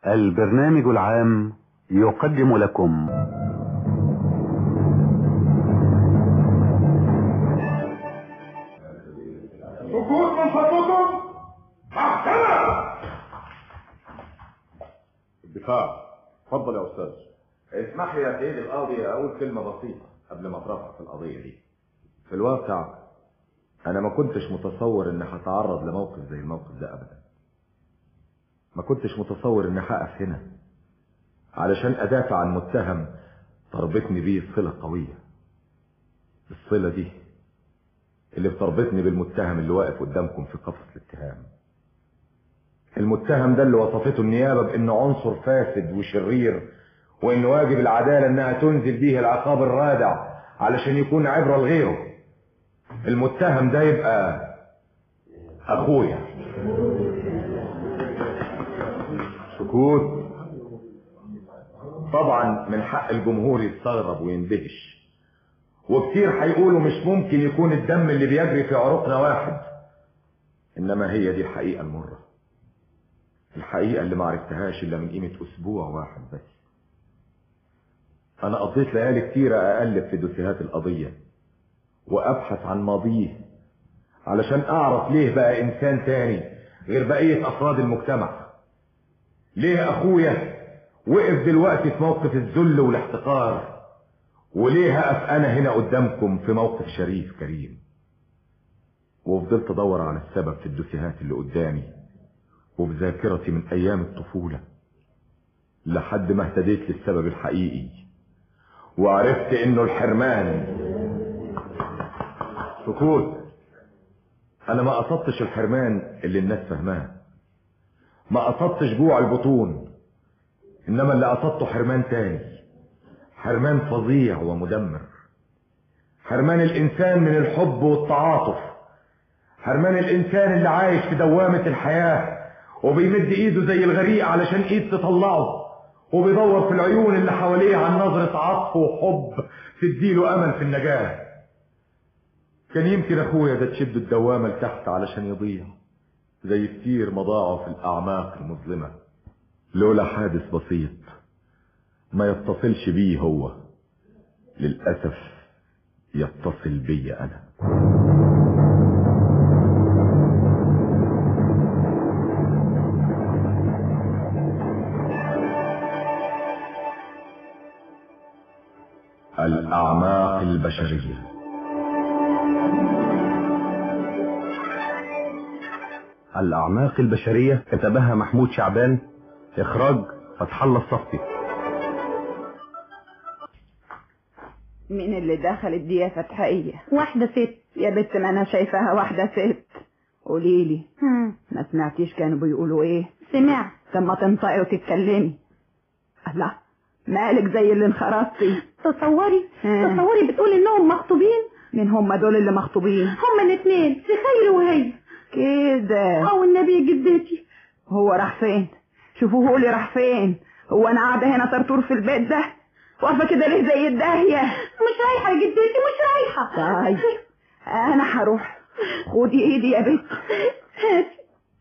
البرنامج العام يقدم لكم سكوت من فضلكم محكمة الدفاع اتفضل يا استاذ اسمح لي يا سيدي القاضي اقول كلمه بسيطه قبل ما اترفع في القضيه دي في الواقع انا ما كنتش متصور اني هتعرض لموقف زي الموقف ده ابدا ما كنتش متصور اني هقف هنا علشان ادافع عن متهم تربطني بيه صله قويه الصله دي اللي بتربطني بالمتهم اللي واقف قدامكم في قفص الاتهام المتهم ده اللي وصفته النيابه بانه عنصر فاسد وشرير وان واجب العداله انها تنزل بيه العقاب الرادع علشان يكون عبره لغيره المتهم ده يبقى اخويا سكوت طبعا من حق الجمهور يستغرب ويندهش وكتير هيقولوا مش ممكن يكون الدم اللي بيجري في عروقنا واحد انما هي دي الحقيقه المره الحقيقه اللي ما عرفتهاش الا من قيمه اسبوع واحد بس انا قضيت ليالي كتيره اقلب في دوسيهات القضيه وابحث عن ماضيه علشان اعرف ليه بقى انسان تاني غير بقيه افراد المجتمع ليه اخويا وقف دلوقتي في موقف الذل والاحتقار وليه هقف انا هنا قدامكم في موقف شريف كريم وفضلت ادور على السبب في الدوسيهات اللي قدامي وفي ذاكرتي من ايام الطفوله لحد ما اهتديت للسبب الحقيقي وعرفت انه الحرمان سكوت انا ما قصدتش الحرمان اللي الناس فاهماه ما قصدتش جوع البطون انما اللي قصدته حرمان تاني حرمان فظيع ومدمر حرمان الانسان من الحب والتعاطف حرمان الانسان اللي عايش في دوامة الحياة وبيمد ايده زي الغريق علشان ايد تطلعه وبيدور في العيون اللي حواليه عن نظرة عطف وحب تديله امل في النجاة كان يمكن اخويا ده تشد الدوامة لتحت علشان يضيع زي كتير ما ضاعوا في الاعماق المظلمة لولا حادث بسيط ما يتصلش بيه هو للأسف يتصل بي أنا الأعماق البشرية الأعماق البشرية كتبها محمود شعبان إخراج فتح الله الصفتي مين اللي دخلت دي يا فتحية واحدة ست يا بنت ما انا شايفاها واحدة ست قوليلي هم. ما سمعتيش كانوا بيقولوا ايه سمع طب ما تنطقي وتتكلمي الله مالك زي اللي انخرطتي تصوري ها. تصوري بتقول انهم مخطوبين مين هم دول اللي مخطوبين هما الاثنين في خير وهي كده او النبي جدتي هو راح فين شوفوه لي راح فين هو انا قاعده هنا طرطور في البيت ده واقفه كده ليه زي الداهيه مش رايحة يا جدتي مش رايحة طيب انا هروح خدي ايدي يا بنت هاتي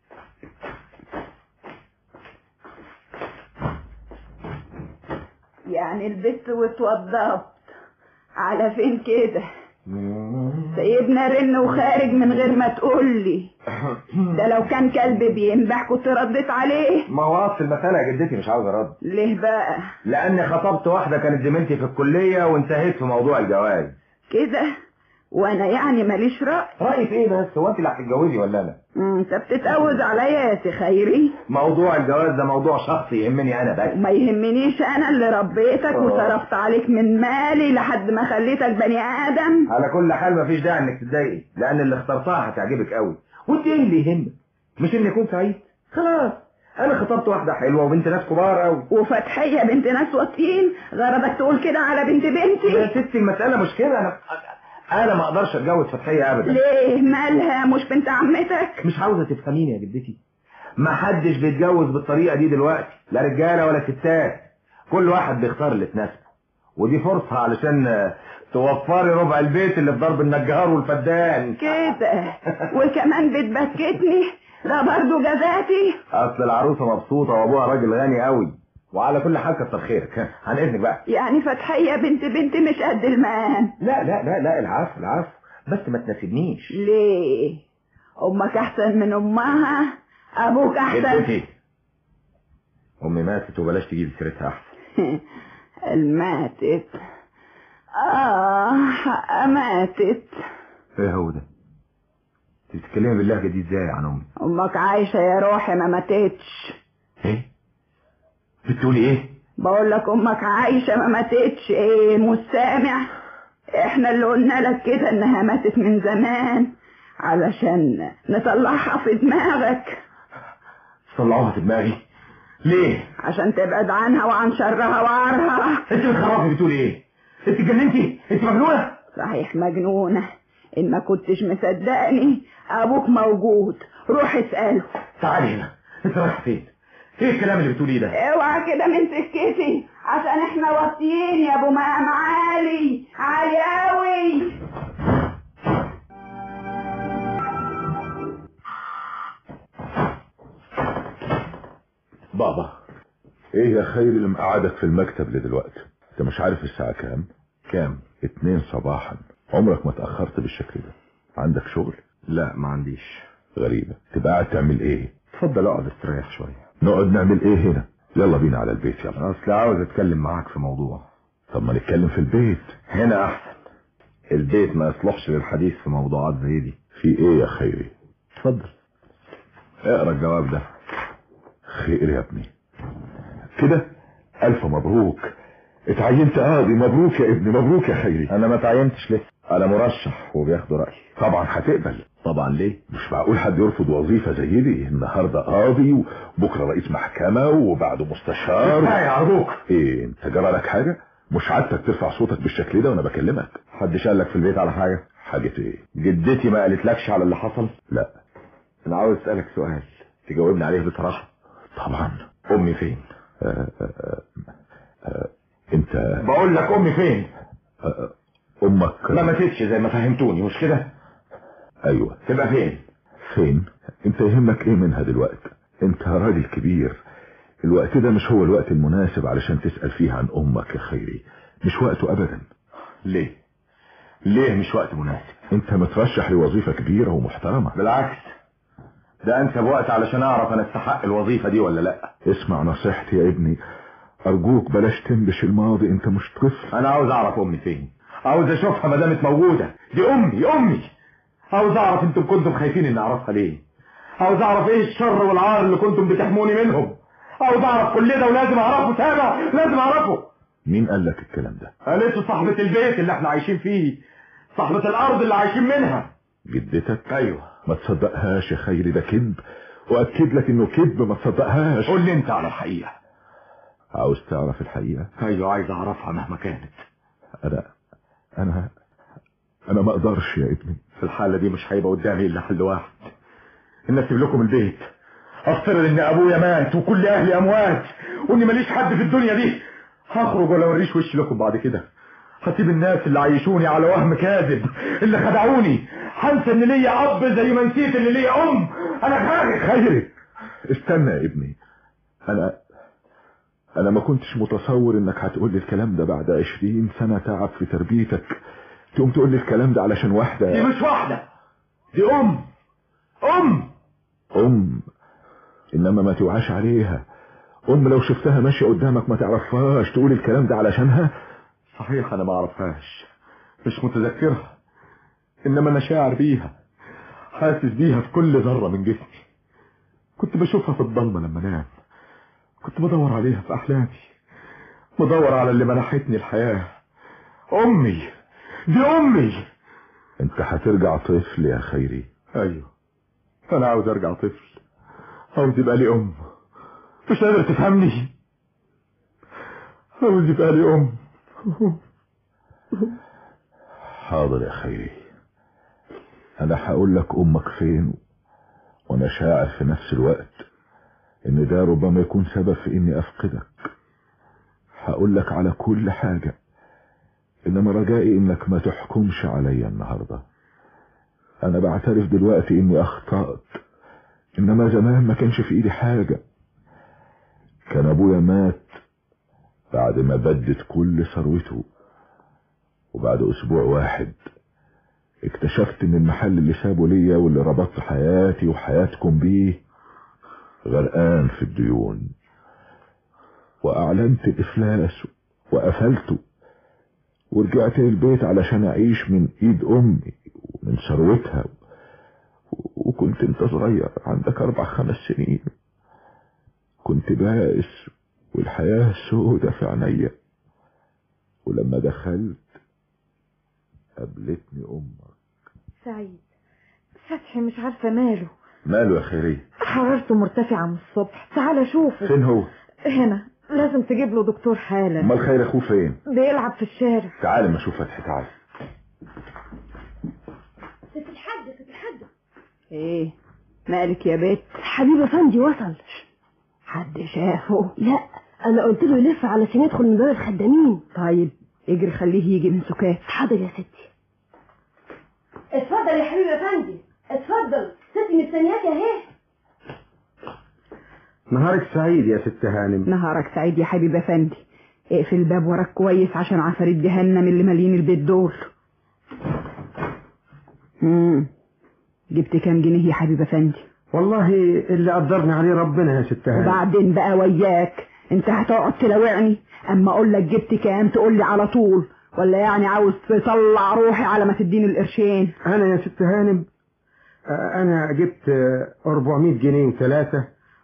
يعني لبست واتوضبت على فين كده سيدنا رن وخارج من غير ما تقولي ده لو كان كلب بينبح كنت رديت عليه ما هو اصل المسألة يا جدتي مش عاوز ارد ليه بقى لاني خطبت واحدة كانت زميلتي في الكلية وانتهيت في موضوع الجواز كده وانا يعني ماليش رأي رأيي في ايه بس هو انت اللي هتتجوزي ولا انا مم، انت بتتقوز عليا يا سي خيري موضوع الجواز ده موضوع شخصي يهمني انا بس ما يهمنيش انا اللي ربيتك آه. وصرفت عليك من مالي لحد ما خليتك بني ادم على كل حال مفيش داعي انك تتضايقي لان اللي اخترتها هتعجبك قوي وانت ايه اللي يهمك مش اني اكون سعيد خلاص انا خطبت واحده حلوه وبنت ناس كبار قوي وفتحية بنت ناس واطيين غرضك تقول كده على بنت يا بنتي ستي المساله مش كده انا انا ما اقدرش اتجوز فتحيه ابدا ليه مالها مش بنت عمتك مش عاوزه تفهميني يا جدتي ما حدش بيتجوز بالطريقه دي دلوقتي لا رجاله ولا ستات كل واحد بيختار اللي تناسبه ودي فرصة علشان آه، توفري ربع البيت اللي في ضرب النجار والفدان كده وكمان بتبكتني ده برضو جزاتي اصل العروسة مبسوطة وابوها راجل غني قوي وعلى كل حال كتر خيرك عن اذنك بقى يعني فتحية بنت بنت مش قد المقام لا لا لا لا العفو العفو بس ما تناسبنيش ليه امك احسن من امها ابوك احسن جدتي امي ماتت وبلاش تجيب سيرتها احسن الماتت اه حقها ماتت ايه هو ده انت بتتكلمي باللهجة دي ازاي عن امي امك عايشة يا روحي ما ماتتش ايه بتقولي ايه بقول لك امك عايشة ما ماتتش ايه مش سامع احنا اللي قلنا لك كده انها ماتت من زمان علشان نطلعها في دماغك طلعوها في دماغي ليه عشان تبعد عنها وعن شرها وعارها انت بتخرفي بتقولي ايه انت اتجننتي انت مجنونه صحيح مجنونة ان ما كنتش مصدقني ابوك موجود روح اسأله تعالي هنا انت رايحه فين ايه الكلام اللي بتقوليه ده اوعى كده من سكتي عشان احنا واطيين يا ابو مقام عالي عالي قوي بابا ايه يا خير اللي مقعدك في المكتب لدلوقتي انت مش عارف الساعة كام كام اتنين صباحا عمرك ما اتأخرت بالشكل ده عندك شغل لا ما عنديش غريبة تبقى قاعد تعمل ايه اتفضل اقعد استريح شويه نقعد نعمل ايه هنا يلا بينا على البيت يلا اصل عاوز اتكلم معاك في موضوع طب ما نتكلم في البيت هنا احسن البيت ما يصلحش للحديث في موضوعات زي دي في ايه يا خيري اتفضل اقرا الجواب ده خير يا ابني كده الف مبروك اتعينت قاضي مبروك يا ابني مبروك يا خيري انا ما تعينتش لسه انا مرشح وبياخدوا رايي طبعا هتقبل طبعا ليه مش معقول حد يرفض وظيفة زي دي النهاردة قاضي وبكرة رئيس محكمة وبعده مستشار يا ارجوك ايه انت جرى لك حاجة مش عادتك ترفع صوتك بالشكل ده وانا بكلمك حدش قال لك في البيت على حاجه حاجة ايه جدتي ما قالتلكش على اللي حصل لا انا عاوز اسالك سؤال تجاوبني عليه بصراحه طبعا امي فين آه آه آه انت بقول لك امي فين آه امك ما ماتتش زي ما فهمتوني مش كده ايوه تبقى فين فين انت يهمك ايه منها دلوقتي انت راجل كبير الوقت ده مش هو الوقت المناسب علشان تسأل فيه عن امك يا خيري مش وقته ابدا ليه ليه مش وقت مناسب انت مترشح لوظيفة كبيرة ومحترمة بالعكس ده انسب وقت علشان اعرف انا استحق الوظيفه دي ولا لا اسمع نصيحتي يا ابني ارجوك بلاش تنبش الماضي انت مش طفل انا عاوز اعرف امي فين عاوز اشوفها ما دامت موجوده دي امي امي عاوز اعرف انتم كنتم خايفين اني اعرفها ليه عاوز اعرف ايه الشر والعار اللي كنتم بتحموني منهم عاوز اعرف كل ده ولازم اعرفه سامع لازم اعرفه مين قال لك الكلام ده قالته صاحبة البيت اللي احنا عايشين فيه صاحبة الارض اللي عايشين منها جدتك ايوه ما تصدقهاش يا خيري ده كذب واكد لك انه كذب ما تصدقهاش قول لي انت على الحقيقة عاوز تعرف الحقيقة ايوه عايز اعرفها مهما كانت انا انا انا ما اقدرش يا ابني في الحالة دي مش هيبقى قدامي الا حل واحد ان اسيب لكم البيت افترض ان ابويا مات وكل اهلي اموات واني ماليش حد في الدنيا دي هخرج ولا اوريش وشي لكم بعد كده هسيب الناس اللي عايشوني على وهم كاذب اللي خدعوني هنسى ان ليا اب زي ما نسيت ان ليا ام انا خارج خيري استنى يا ابني انا انا ما كنتش متصور انك هتقول لي الكلام ده بعد عشرين سنة تعب في تربيتك تقوم تقول لي الكلام ده علشان دي واحدة مش واحدة دي ام ام ام انما ما توعاش عليها ام لو شفتها ماشية قدامك ما تعرفهاش تقول الكلام ده علشانها صحيح انا ما اعرفهاش مش متذكرها انما انا شاعر بيها حاسس بيها في كل ذرة من جسمي كنت بشوفها في الضلمة لما انام كنت بدور عليها في احلامي بدور على اللي منحتني الحياة امي دي امي انت هترجع طفل يا خيري ايوه انا عاوز ارجع طفل عاوز يبقى لي ام مش قادر تفهمني عاوز يبقى لي ام حاضر يا خيري انا هقول لك امك فين وانا شاعر في نفس الوقت ان ده ربما يكون سبب في اني افقدك هقول لك على كل حاجة انما رجائي انك ما تحكمش عليا النهاردة انا بعترف دلوقتي اني اخطأت انما زمان ما كانش في ايدي حاجة كان ابويا مات بعد ما بدت كل ثروته وبعد اسبوع واحد اكتشفت ان المحل اللي سابه ليا واللي ربطت حياتي وحياتكم بيه غرقان في الديون واعلنت الافلاس وقفلته ورجعت البيت علشان اعيش من ايد امي ومن ثروتها وكنت انت صغير عندك اربع خمس سنين كنت بائس والحياة سودة في عينيا ولما دخلت قابلتني امك سعيد فتحي مش عارفة ماله ماله يا خيرية حرارته مرتفعة من الصبح تعال شوفه فين هو هنا لازم تجيب له دكتور حالا امال خير اخوه فين بيلعب في الشارع تعال ما اشوف فتحي تعال ست الحاج ست الحاج ايه مالك يا بت حبيب افندي وصل حد شافه لا انا قلت له يلف علشان يدخل من باب الخدامين طيب اجري خليه يجي من سكات حاضر يا ستي اتفضل يا حبيب افندي اتفضل ستي مستنياك اهي نهارك سعيد يا ست هانم نهارك سعيد يا حبيب افندي اقفل الباب وراك كويس عشان عفاريت جهنم اللي مالين البيت دول امم جبت كام جنيه يا حبيب افندي والله اللي قدرني عليه ربنا يا ست هانم وبعدين بقى وياك انت هتقعد تلاوعني اما اقول لك جبت كام تقول لي على طول ولا يعني عاوز تطلع روحي على ما تديني القرشين انا يا ست هانم آه، انا جبت آه، 400 جنيه وثلاثة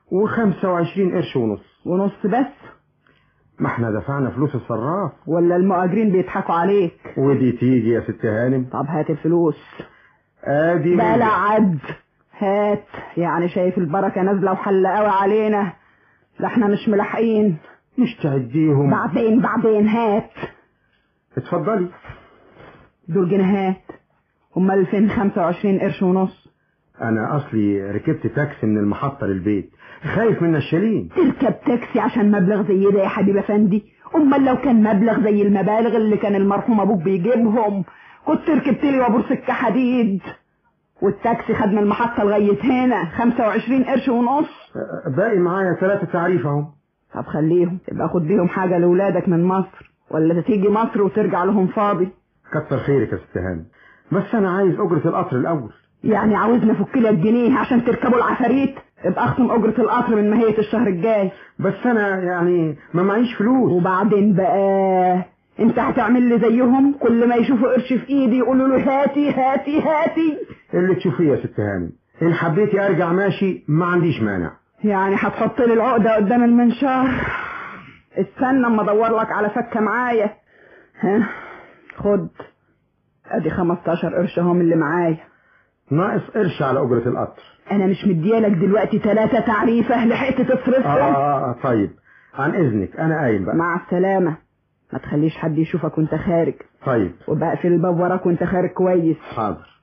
و25 قرش ونص ونص بس ما احنا دفعنا فلوس الصراف ولا المؤاجرين بيضحكوا عليك ودي تيجي يا ست هانم طب هات الفلوس ادي بلا عد هات يعني شايف البركة نازلة وحلة قوي علينا لا احنا مش ملاحقين مش تعديهم بعدين بعدين هات اتفضلي دول جنيهات امال فين 25 قرش ونص انا اصلي ركبت تاكسي من المحطة للبيت خايف من الشالين تركب تاكسي عشان مبلغ زي ده يا حبيب افندي امال لو كان مبلغ زي المبالغ اللي كان المرحوم ابوك بيجيبهم كنت ركبت لي وابور سكة حديد والتاكسي خد من المحطة لغاية هنا 25 قرش ونص آه، باقي معايا ثلاثة تعريف اهو طب خليهم يبقى خد بيهم حاجة لولادك من مصر ولا تيجي مصر وترجع لهم فاضي كتر خيرك يا ست هانم بس انا عايز اجرة القطر الاول يعني عاوزنا نفك لك جنيه عشان تركبوا العفاريت ابقى اختم اجرة القطر من ماهية الشهر الجاي بس انا يعني ما معيش فلوس وبعدين بقى انت هتعمل لي زيهم كل ما يشوفوا قرش في ايدي يقولوا له هاتي هاتي هاتي اللي تشوفيه يا ست هانم ان حبيتي ارجع ماشي ما عنديش مانع يعني هتحط لي العقدة قدام المنشار استنى اما ادور لك على فكة معايا ها خد ادي 15 قرش هم اللي معايا ناقص قرش على اجرة القطر انا مش مديالك دلوقتي ثلاثة تعريفة لحقت آه, تصرفهم آه, اه طيب عن اذنك انا قايم بقى مع السلامة ما تخليش حد يشوفك وانت خارج طيب وبقفل الباب وراك وانت خارج كويس حاضر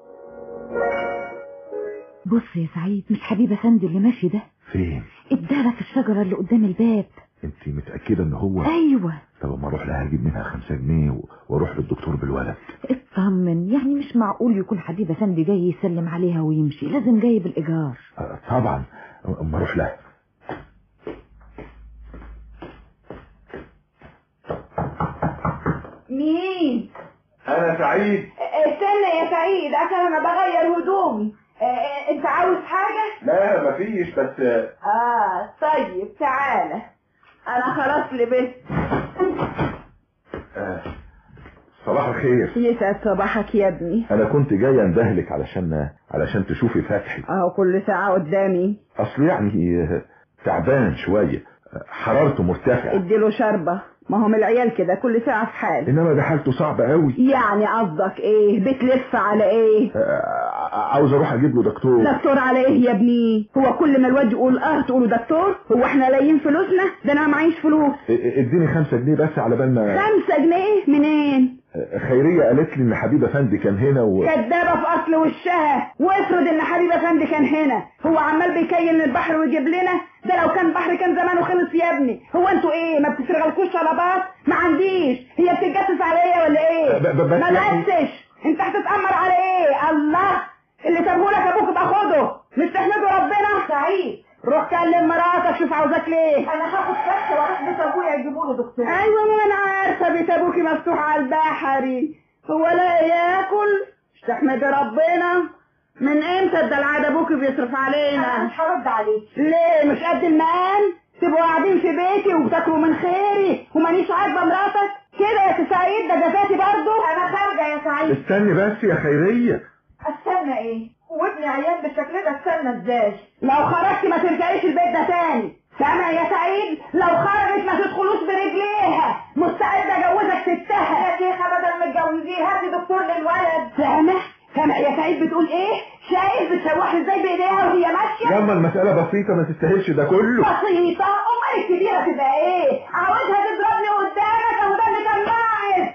بص يا سعيد مش حبيب افندي اللي ماشي ده فين ادالك في الشجرة اللي قدام الباب انت متأكدة ان هو ايوه طب اما اروح لها اجيب منها خمسة جنيه و- واروح للدكتور بالولد اطمن يعني مش معقول يكون حبيب افندي جاي يسلم عليها ويمشي لازم جاي بالايجار آه، طبعا اما اروح لها مين انا سعيد استنى يا سعيد عشان انا بغير هدومي انت عاوز حاجة لا مفيش بس اه طيب تعالى انا خلاص لبست آه، صباح الخير يسعد صباحك يا ابني انا كنت جاي اندهلك علشان علشان تشوفي فتحي اهو كل ساعة قدامي اصل يعني آه، تعبان شوية آه، حرارته مرتفعة اديله شربة ما هم العيال كده كل ساعة في حال انما ده حالته صعبة قوي يعني قصدك ايه بتلف على ايه آه، عاوز اروح اجيب له دكتور دكتور على ايه يا ابني هو كل ما الواد يقول اه تقولوا دكتور هو احنا لاقيين فلوسنا ده انا معيش فلوس اديني خمسة جنيه بس على بال ما خمسة جنيه منين خيرية قالت لي ان حبيب افندي كان هنا و... كدابة في أصل وشها وافرض إن حبيب أفندي كان هنا هو عمال بيكيل البحر ويجيب لنا ده لو كان بحر كان زمانه خلص يا ابني هو انتوا ايه ما بتفرغلكوش طلبات ما عنديش هي بتتجسس عليا ولا ايه ب- ب- بس ما يعني- بسش انت هتتأمر على ايه الله اللي سابهولك ابوك باخده مش تحمدوا ربنا سعيد روح كلم مراتك شوف عاوزاك ليه انا هاخد فخ واروح بيت ابويا يجيبوا له دكتور ايوه ما انا عارفه بيت ابوكي مفتوح على البحري هو لا ياكل مش تحمدي ربنا من امتى ده العاده ابوكي بيصرف انا علينا مش هرد عليك ليه مش قد المقام تبقوا قاعدين في بيتي وبتاكلوا من خيري ومانيش عاجبه مراتك كده يا سي سعيد ده جزاتي برضه انا خارجه يا سعيد استني بس يا خيرية استنى ايه وابني عيان بالشكل ده استنى ازاي لو خرجتي ما ترجعيش البيت ده تاني سامع يا سعيد لو خرجت ما تدخلوش برجليها مستعد اجوزك ستها يا شيخه بدل متجوزين هاتي دكتور للولد سامع سامع يا سعيد بتقول ايه شايف بتشوح ازاي بايديها وهي ماشيه ياما المسألة بسيطة ما تستاهلش ده كله بسيطه امال الكبيره تبقى ايه عاوزها تضربني قدامك اهو ده اللي كان ناقص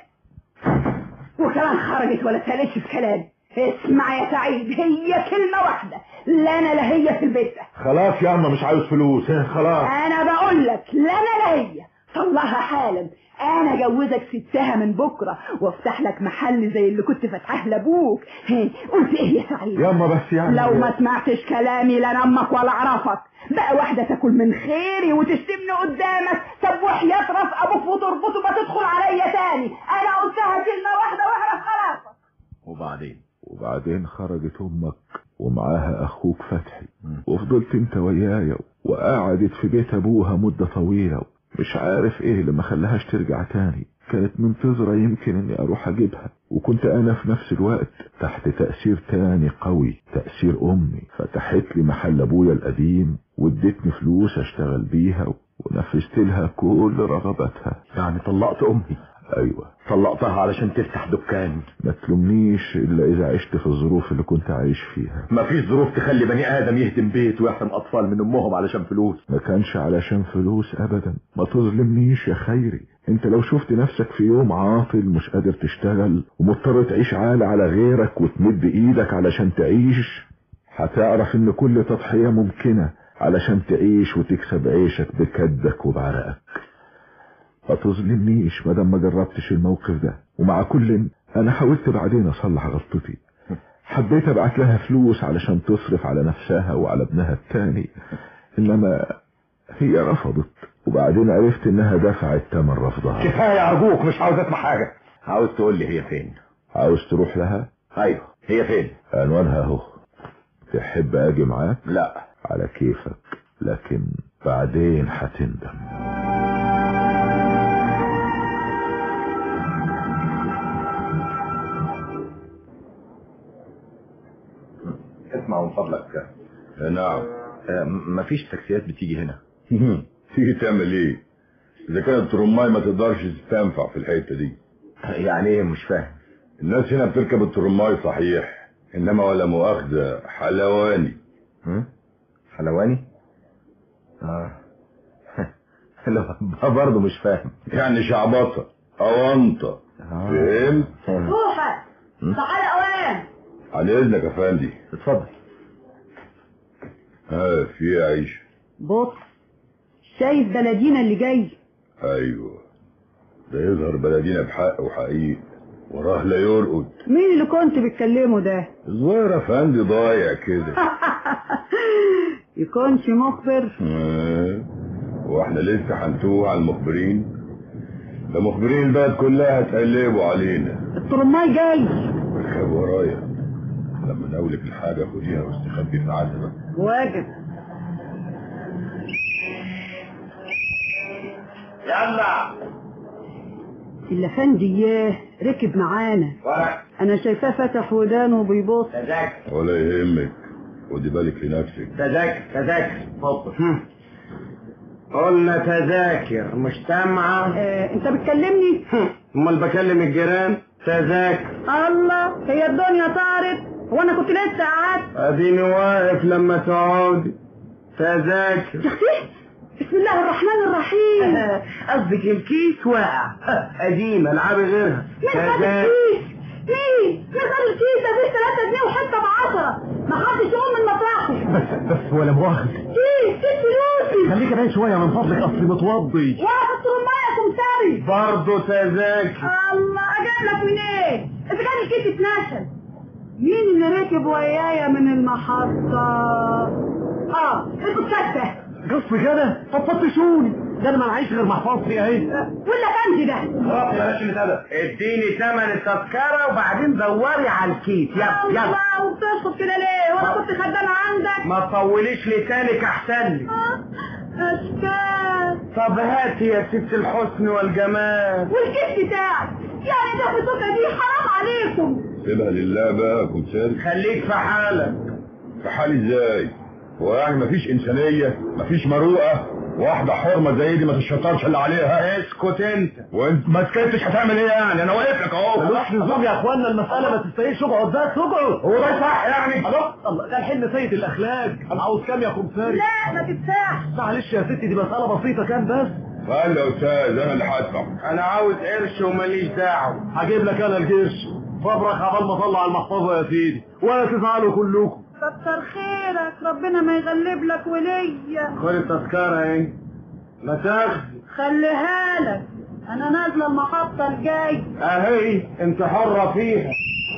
وكمان خرجت ولا سالتش في كلامي اسمع يا سعيد هي كلمه واحده لا انا لا هي في البيت ده خلاص ياما مش عاوز فلوس ها، خلاص انا بقول لك لا انا لا هي طلعها حالا انا اجوزك ستها من بكره وافتح لك محل زي اللي كنت فاتحاه لابوك هي، قلت ايه يا سعيد ياما بس يعني لو ما سمعتش كلامي لا نمك ولا اعرفك بقى واحدة تاكل من خيري وتشتمني قدامك طب وحياة راس ابوك وتربطه ما تدخل عليا تاني انا قلتها كلمة واحدة واعرف خلاص وبعدين وبعدين خرجت امك ومعاها اخوك فتحي وفضلت انت ويايا وقعدت في بيت ابوها مدة طويلة مش عارف ايه اللي ما خلاهاش ترجع تاني كانت منتظرة يمكن اني اروح اجيبها وكنت انا في نفس الوقت تحت تأثير تاني قوي تأثير امي فتحت لي محل ابويا القديم وادتني فلوس اشتغل بيها ونفذت لها كل رغباتها يعني طلقت امي ايوه طلقتها علشان تفتح دكان ما تلومنيش الا اذا عشت في الظروف اللي كنت عايش فيها ما فيش ظروف تخلي بني ادم يهدم بيت ويحرم اطفال من امهم علشان فلوس ما كانش علشان فلوس ابدا ما تظلمنيش يا خيري انت لو شفت نفسك في يوم عاطل مش قادر تشتغل ومضطر تعيش عالة على غيرك وتمد ايدك علشان تعيش هتعرف ان كل تضحية ممكنة علشان تعيش وتكسب عيشك بكدك وبعرقك ما تظلمنيش مادام ما جربتش الموقف ده ومع كل انا حاولت بعدين اصلح غلطتي حبيت ابعت لها فلوس علشان تصرف على نفسها وعلى ابنها التاني انما هي رفضت وبعدين عرفت انها دفعت تمن رفضها كفايه ارجوك مش عاوز اسمع حاجه عاوز تقول لي هي فين عاوز تروح لها ايوه هي فين عنوانها اهو تحب اجي معاك لا على كيفك لكن بعدين هتندم اسمع من فضلك نعم آه، م- مفيش تاكسيات بتيجي هنا تيجي تعمل ايه اذا كانت الترماي ما تقدرش تنفع في الحته دي يعني ايه مش فاهم الناس هنا بتركب الترماي صحيح انما ولا مؤاخذه حلواني هم؟ حلواني اه لا برضه مش فاهم يعني شعبطه اونطه آه. فهمت روحك تعال اوام على اذنك يا فندي اتفضل ها في إيه يا عيشه بص شايف بلدينا اللي جاي ايوه ده يظهر بلدينا بحق وحقيقي وراه لا يرقد مين اللي كنت بتكلمه ده صغير يا فندي ضايع كده يكونش مخبر آه. واحنا لسه هنتوه على المخبرين ده مخبرين البلد كلها هتقلبوا علينا الترماي جاي اركب ورايا لما نقولك الحاجة خديها واستخبي في عزبة واجب يلا الافندي ياه ركب معانا ورق انا شايفاه فتح ودانه وبيبص تذاكر ولا يهمك خدي بالك لنفسك تذاكر تذاكر اتفضل قلنا تذاكر مش سامعة آه، انت بتكلمني امال بكلم الجيران تذاكر الله هي الدنيا طارت وانا كنت لسه قعدت اديني واقف لما تقعدي تذاكر يا اختي بسم الله الرحمن الرحيم قصدك الكيس واقع قديمة العبي غيرها مين خد تذاكر الكيس؟ مين؟ مين خد الكيس ده فيه 3 جنيه وحتة بعشرة ما حدش يقوم من مطرحه بس بس ولا مؤاخذة كيس كيس فلوسي خليك بعيد شوية من فضلك أصلي متوضي واقف الطرماية كمساري برضه تذاكر الله اجيب لك منين؟ اذا كان الكيس اتنشل مين اللي ركب ويايا من المحطة؟ اه البوتشات ده قصدي كده طب فتشوني ده انا ما معيش غير محفظتي اهي ولا كنجي ده اديني ثمن التذكرة وبعدين دوري على الكيس يلا يلا الله وبتسقط كده ليه؟ وانا كنت خدامة عندك؟ ما تطوليش لسانك احسن لي آه، اشكال طب هاتي يا ست الحسن والجمال والكيس بتاعك يعني ده في دي حرام عليكم سيبها لله بقى كمساري خليك في حالك في حال ازاي هو يعني مفيش انسانية مفيش مروءة واحدة حرمة زي دي ما تشطرش اللي عليها اسكت انت وانت ما سكتش هتعمل ايه يعني انا واقف لك اهو ملوش لزوم يا اخوانا المسألة ما تستاهلش اقعد ده تقعد هو ده صح يعني الله الله ده الحلم سيد الاخلاق انا عاوز كام يا خمساري لا ما تدفعش معلش يا ستي دي مسألة بسيطة كام بس قال يا استاذ انا اللي هدفع انا عاوز قرش وماليش دعوه هجيب لك انا القرش فابرك عبال ما اطلع المحفظة يا سيدي ولا تزعلوا كلكم كتر خيرك ربنا ما يغلب لك وليا خد التذكرة اهي ما تاخدي خليها لك انا نازله المحطه الجاي اهي انت حرة فيها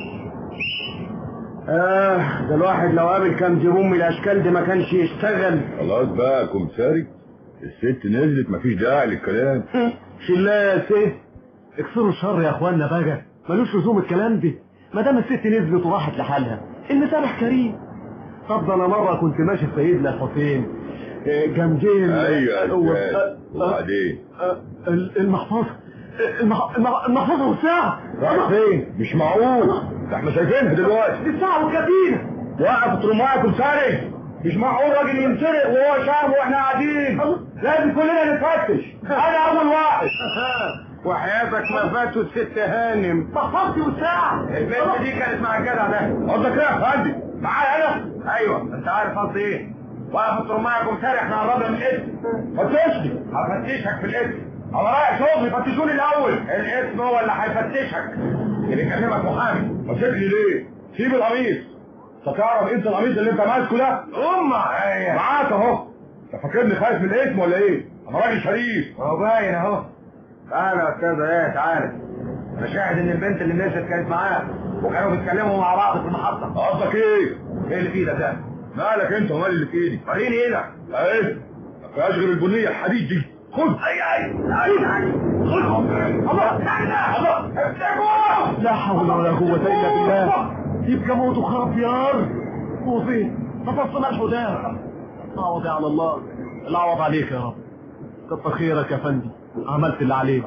اه ده الواحد لو قابل كام زبون من الاشكال دي ما كانش يشتغل خلاص بقى كمساري الست نزلت مفيش داعي للكلام شلها يا ست اكسروا الشر يا اخوانا بقى ملوش لزوم الكلام دي ما دام الست نزلت وراحت لحالها المسامح كريم طب ده انا مره كنت ماشي في سيدنا الحسين آه، جنبين ايوه يا و- استاذ آه، آه، وبعدين آه، ال- المحفظه المح- المح- المحفظه والساعه رايح فين مش معقول ده احنا شايفينها دلوقتي الساعه والكابينه وقف ترماها كمساري مش معقول راجل ينسرق وهو شاب واحنا قاعدين لازم كلنا نتفتش انا اول واحد وحياتك ما فاتوا الست هانم محفظتي والساعه البنت دي كانت مع الجدع ده قصدك ايه يا فندم معايا انا ايوه انت عارف قصدي ايه وقف الطرمايه كمساري احنا قربنا من الاسم فتشني هفتشك في الاسم على رايح شغلي فتشوني الاول الاسم هو اللي هيفتشك اللي يكلمك محامي ماسكني ليه سيب القميص انت تعرف انت القميص اللي انت ماسكه ده امه هي معاك اهو انت فاكرني خايف من الاسم ولا ايه انا راجل شريف اهو باين اهو تعالى يا استاذ ايه تعالى انا شاهد ان البنت اللي نزلت كانت معاه وكانوا بيتكلموا مع بعض في المحطه قصدك ايه ايه اللي في ايدك ده مالك انت ومال اللي في ايدي وريني ايدك ايه ما فيهاش غير البنيه الحديد دي خد اي اي اي اي الله الله امسكوا لا حول ولا قوه الا بالله يبقى موت وخرب يار وفين نفص ملح ودار اعوض على الله العوض عليك يا رب كتر خيرك يا فندي عملت اللي عليك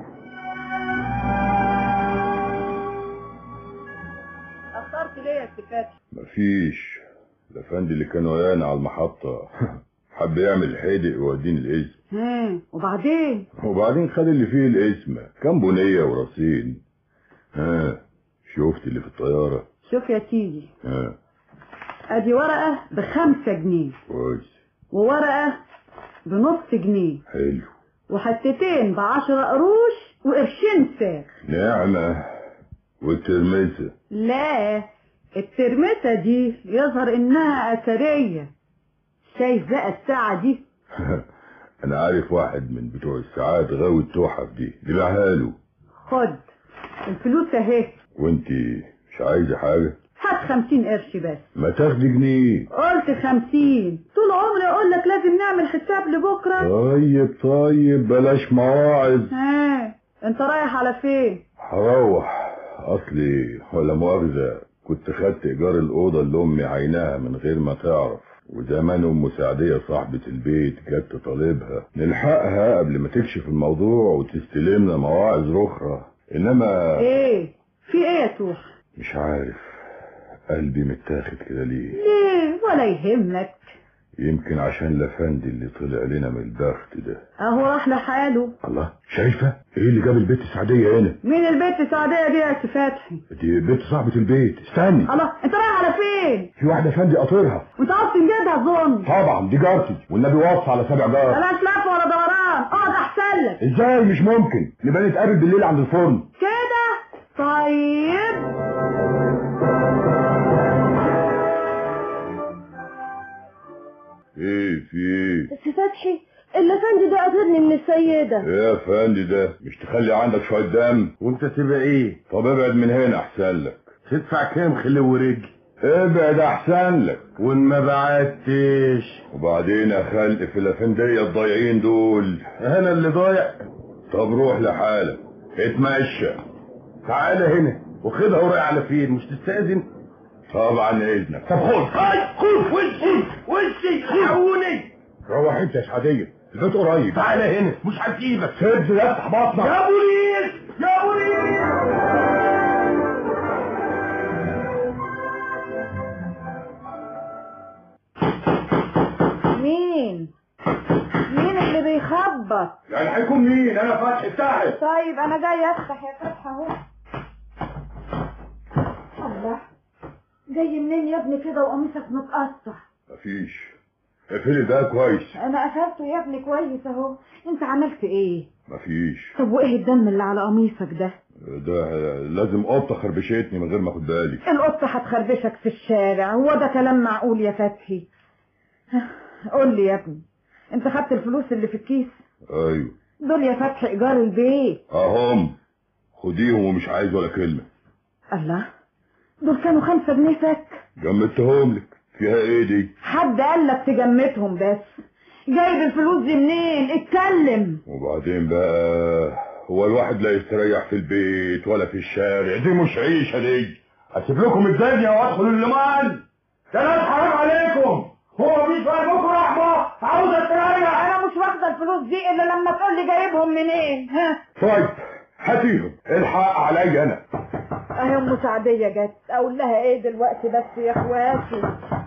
اخترت ليه يا ستات مفيش الافندي اللي كان ويانا على المحطة حب يعمل حدق ووديني الاسم ها وبعدين وبعدين خد اللي فيه الاسم كام بنية ورصين ها شفت اللي في الطيارة شوف يا سيدي ها ادي ورقه بخمسة جنيه كويس وورقه بنص جنيه حلو وحتتين بعشرة قروش وقرشين ساخ نعمة والترمسة لا الترمسة دي يظهر انها اثرية شايف بقى الساعة دي انا عارف واحد من بتوع الساعات غاوي التحف دي جيبها له خد الفلوس اهي وانتي مش عايزة حاجة هات خمسين قرش بس ما تاخدي جنيه قلت خمسين طول عمري اقول لك لازم نعمل حساب لبكرة طيب طيب بلاش مواعظ ها انت رايح على فين هروح اصلي ولا مؤاخذة كنت خدت ايجار الاوضة اللي امي عيناها من غير ما تعرف وزمان ام سعدية صاحبة البيت جت تطالبها نلحقها قبل ما تكشف الموضوع وتستلمنا مواعظ اخرى انما ايه في ايه يا توح مش عارف قلبي متاخد كده ليه ليه ولا يهمك يمكن عشان الافندي اللي طلع لنا من البخت ده اهو راح لحاله الله شايفة ايه اللي جاب البيت السعدية هنا مين البيت السعدية دي يا سي فتحي دي بنت صاحبة البيت استني الله انت رايح على فين في واحدة فندي قاطرها وانت عاوز تنجدها اظن طبعا دي جارتي والنبي وصى على سبع جار بلاش لف ولا دوران اقعد احسن لك ازاي مش ممكن نبقى نتقابل بالليل عند الفرن كده طيب ايه في ايه بس فتحي الافندي ده قتلني من السيدة ايه يا فندي ده مش تخلي عندك شوية دم وانت تبقى ايه طب ابعد من هنا احسن لك تدفع كام خلو ورجل ابعد احسن لك وان ما بعدتش وبعدين يا خلق في الافندية الضايعين دول انا اللي ضايع طب روح لحالك اتمشى تعالى هنا وخدها ورايح على فين مش تستأذن طبعا اذنك طب خد خد وشي وشي حقوني روح انت يا سعدية البيت قريب تعالى هنا مش هسيبك سد افتح بطنك يا بوليس يا بوليس مين مين اللي بيخبط يعني هيكون مين انا فتحي افتحي طيب انا جاي افتح يا فتحي اهو الله جاي منين يا ابني كده وقميصك متقطع مفيش اقفلي ده كويس انا قفلته يا ابني كويس اهو انت عملت ايه مفيش طب وايه الدم اللي على قميصك ده ده لازم قطة خربشتني من غير ما اخد بالي القطة هتخربشك في الشارع هو ده كلام معقول يا فتحي قول لي يا ابني انت خدت الفلوس اللي في الكيس ايوه دول يا فتحي ايجار البيت اهم خديهم ومش عايز ولا كلمة الله دول كانوا خمسة جنيه فك جمدتهم لك فيها ايه دي حد قال لك تجمدهم بس جايب الفلوس دي منين اتكلم وبعدين بقى هو الواحد لا يستريح في البيت ولا في الشارع دي مش عيشة دي اسيب لكم الدنيا وادخل اللمان ده ناس حرام عليكم هو مفيش في قلبكم رحمه عاوز استريح انا مش واخده الفلوس دي الا لما تقول لي جايبهم منين ها طيب هاتيهم الحق عليا انا اهي ام سعديه جت اقول لها ايه دلوقتي بس يا اخواتي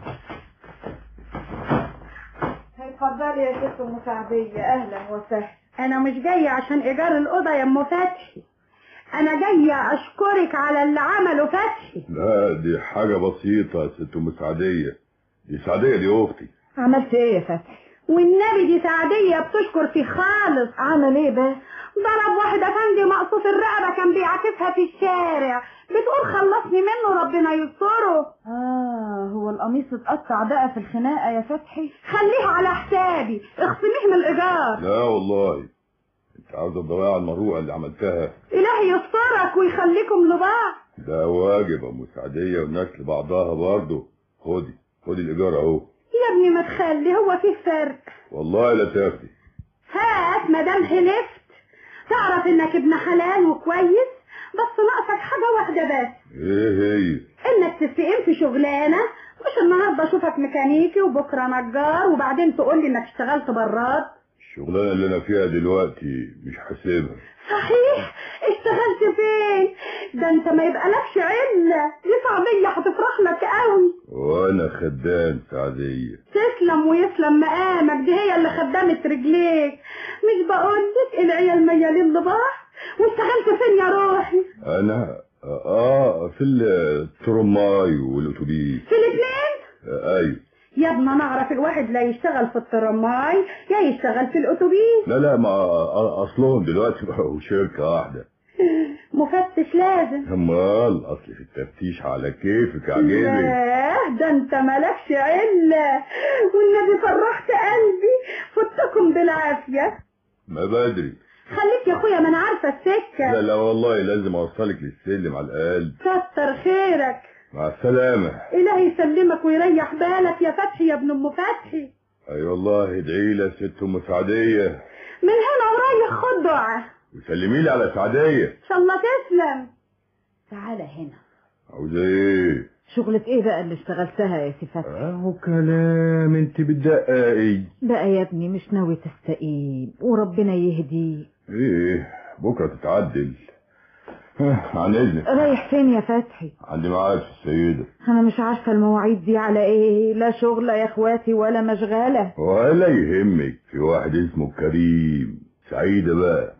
اتفضلي يا ست ام سعديه اهلا وسهلا انا مش جاية عشان ايجار الاوضة يا ام فتحي انا جاية اشكرك على اللي عمله فتحي لا دي حاجة بسيطة يا ست ام سعدية دي سعدية دي اختي عملت ايه يا فتحي والنبي دي سعدية بتشكر فيه خالص عمل ايه بس ضرب واحد افندي مقصوص الرقبة كان بيعاكسها في الشارع بتقول خلصني منه ربنا يستره اه هو القميص اتقطع بقى في الخناقه يا فتحي خليها على حسابي اخصميه من الايجار لا والله انت عاوزة الضوايع المروءة اللي عملتها الهي يسترك ويخليكم لبعض ده واجب يا ام سعدية والناس لبعضها برضه خدي خدي الايجار اهو يا ابني ما تخلي هو فيه فرق والله لا تاخدي هات مدام حلفت تعرف انك ابن حلال وكويس بس ناقصك حاجة واحدة بس ايه هي انك تستقيم في شغلانة مش النهاردة اشوفك ميكانيكي وبكرة نجار وبعدين تقول لي انك اشتغلت براد الشغلانة اللي انا فيها دلوقتي مش حاسبها صحيح اشتغلت فين ده انت ما يبقى لكش علة دي صعبية هتفرح لك قوي وانا خدام سعدية تسلم ويسلم مقامك دي هي اللي خدمت رجليك مش بقولك العيال ميالين لبعض واشتغلت فين يا روحي انا اه في الترماي والاتوبيس في الاثنين آه ايوه يا ابني انا اعرف الواحد لا يشتغل في الترماي يا يشتغل في الاتوبيس لا لا ما آه، اصلهم دلوقتي بقوا شركة واحدة مفتش لازم امال اصل في التفتيش على كيفك عجبك لا ده انت مالكش علة والنبي فرحت قلبي فتكم بالعافية ما بدري خليك يا اخويا ما انا عارفة السكة لا لا والله لازم اوصلك للسلم على الاقل كتر خيرك مع السلامة الهي يسلمك ويريح بالك يا فتحي يا ابن ام فتحي اي والله ادعي لي يا ست ام سعدية من هنا ورايح خد دعاء وسلمي لي على سعدية ان شاء الله تسلم تعالى هنا عاوزة ايه شغلة ايه بقى اللي اشتغلتها يا سي فتحي اهو كلام انت بتدققي بقى يا ابني مش ناوي تستقيم وربنا يهديك ايه بكرة تتعدل ها، عن اذنك رايح فين يا فتحي عندي ميعاد في السيدة انا مش عارفة المواعيد دي على ايه لا شغلة يا اخواتي ولا مشغلة ولا يهمك في واحد اسمه كريم سعيدة بقى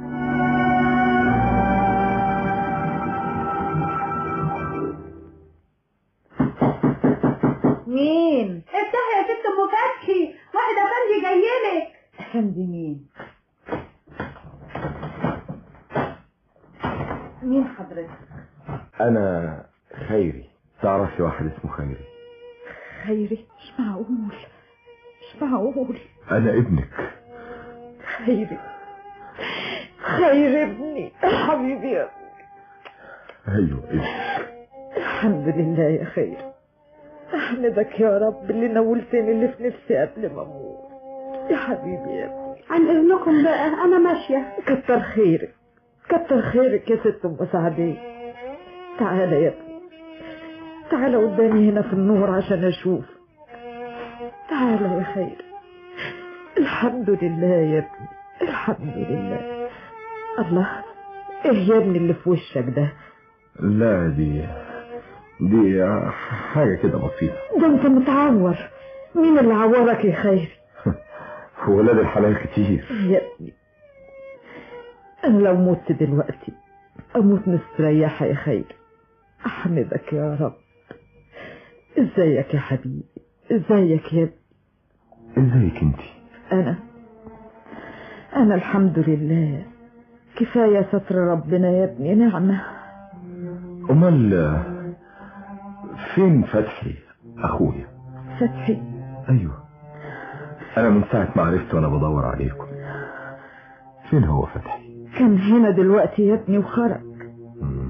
مين افتحي يا ست ام فتحي واحد افندي جايلك افندي مين مين حضرتك انا خيري تعرفي واحد اسمه خيري خيري مش معقول مش معقول انا ابنك خيري خير ابني حبيبي يا ابني ايوه ابنك الحمد لله يا خير احمدك يا رب اللي نولتني اللي في نفسي قبل ما اموت يا حبيبي يا ابني عن اذنكم بقى انا ماشيه كتر خيرك كتر خيرك يا ست ام سعديه تعالى يا ابني تعالى قدامي هنا في النور عشان اشوف تعالى يا خير الحمد لله يا ابني الحمد لله الله ايه يا ابني اللي في وشك ده لا دي دي حاجة كده بسيطة ده انت متعور مين اللي عورك يا خير ولاد الحلال كتير يا ابني انا لو مت دلوقتي اموت مستريحة يا خير احمدك يا رب ازيك يا حبيبي ازيك يا ابني ازيك انتي انا انا الحمد لله كفاية ستر ربنا يا ابني نعمة امال فين فتحي اخويا فتحي ايوه انا من ساعة ما عرفت وانا بدور عليكم فين هو فتحي كان هنا دلوقتي يا ابني وخرج مم.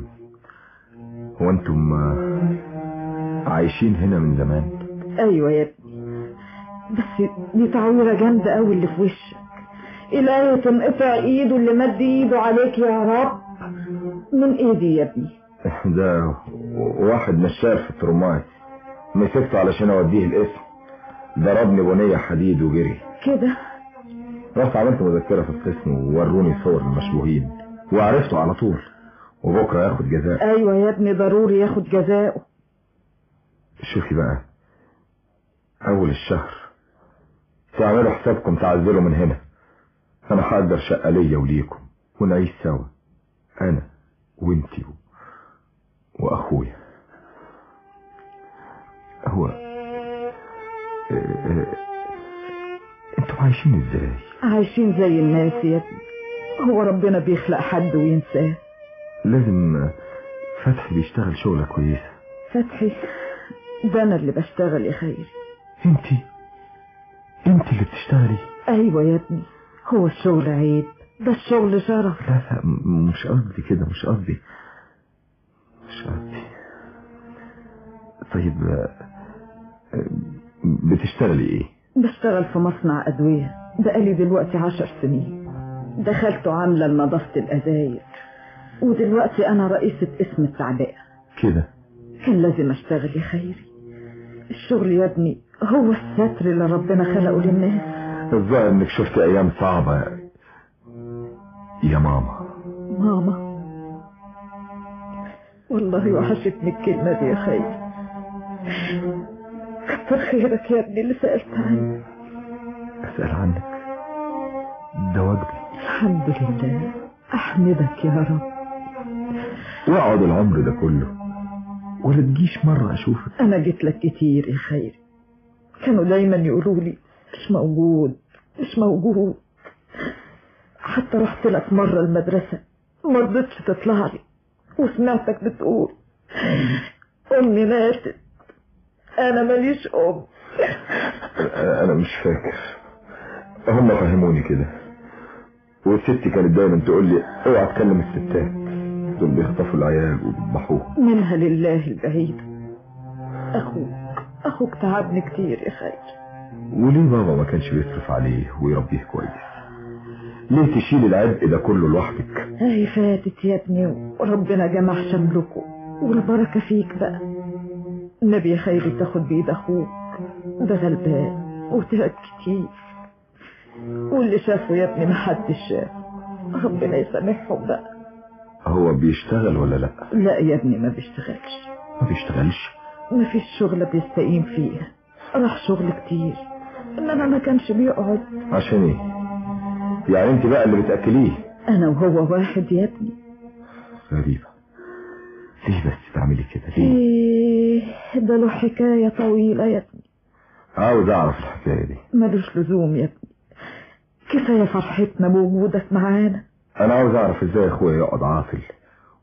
هو انتم آه، عايشين هنا من زمان ايوه يا ابني بس دي تعويرة جامدة قوي اللي في وشك إلهي تنقطع ايده اللي مد ايده عليك يا رب من ايدي يا ابني ده واحد نشال في الترماي مسكته علشان اوديه القسم ضربني بنية حديد وجري كده رحت عملت مذكرة في القسم ووروني صور المشبوهين وعرفته على طول وبكرة ياخد جزاء ايوه يا ابني ضروري ياخد جزاؤه شوفي بقى اول الشهر تعملوا حسابكم تعزلوا من هنا انا هقدر شقة ليا وليكم ونعيش سوا انا وانتي و... واخويا هو اه، اه، انتوا عايشين ازاي عايشين زي الناس يا ابني هو ربنا بيخلق حد وينساه لازم فتحي بيشتغل شغلة كويسة فتحي ده انا اللي بشتغل يا خيري انتي انتي اللي بتشتغلي ايوه يا ابني هو الشغل عيب ده الشغل شرف لا لا م- مش قصدي كده مش قصدي مش قصدي طيب اه، اه، بتشتغلي ايه بشتغل في مصنع أدوية بقالي دلوقتي عشر سنين دخلت عاملة لنظافة الأزايز ودلوقتي أنا رئيسة اسم التعبئة كده كان لازم أشتغل يا خيري الشغل يا ابني هو الستر اللي ربنا خلقه للناس الظاهر انك شفت ايام صعبة يا ماما ماما والله وحشتني الكلمة دي يا خيري كتر خيرك يا ابني اللي سألت عني اسأل عنك ده واجبي الحمد لله أحمدك يا رب واقعد العمر ده كله ولا تجيش مرة اشوفك أنا جيت لك كتير يا خيري كانوا دايما يقولوا لي مش موجود مش موجود حتى رحت لك مرة المدرسة ما رضيتش تطلع لي وسمعتك بتقول أمي ماتت أنا ماليش أم انا مش فاكر هم فهموني كده وستي كانت دايما تقول لي اوعى تكلم الستات دول بيخطفوا العيال وبيذبحوهم منها لله البعيد أخوك أخوك تعبني كتير يا خير وليه بابا ما كانش بيصرف عليه ويربيه كويس ليه تشيل العبء ده كله لوحدك هاي فاتت يا ابني وربنا جمع شملكم والبركة فيك بقى النبي يا خيري تاخد بيد أخوك ده غلبان وتعب كتير واللي شافه يا ابني محدش شافه ربنا يسامحهم بقى هو بيشتغل ولا لا لا يا ابني ما بيشتغلش ما بيشتغلش ما فيش شغلة بيستقيم فيها راح شغل كتير انما ما كانش بيقعد عشان ايه يعني انت بقى اللي بتاكليه انا وهو واحد يا ابني غريبة ليه بس تعملي كده ليه ايه ده له حكاية طويلة يا ابني عاوز اعرف الحكاية دي ملوش لزوم يا ابني كفاية فرحتنا بوجودك معانا انا عاوز اعرف ازاي اخويا يقعد عاطل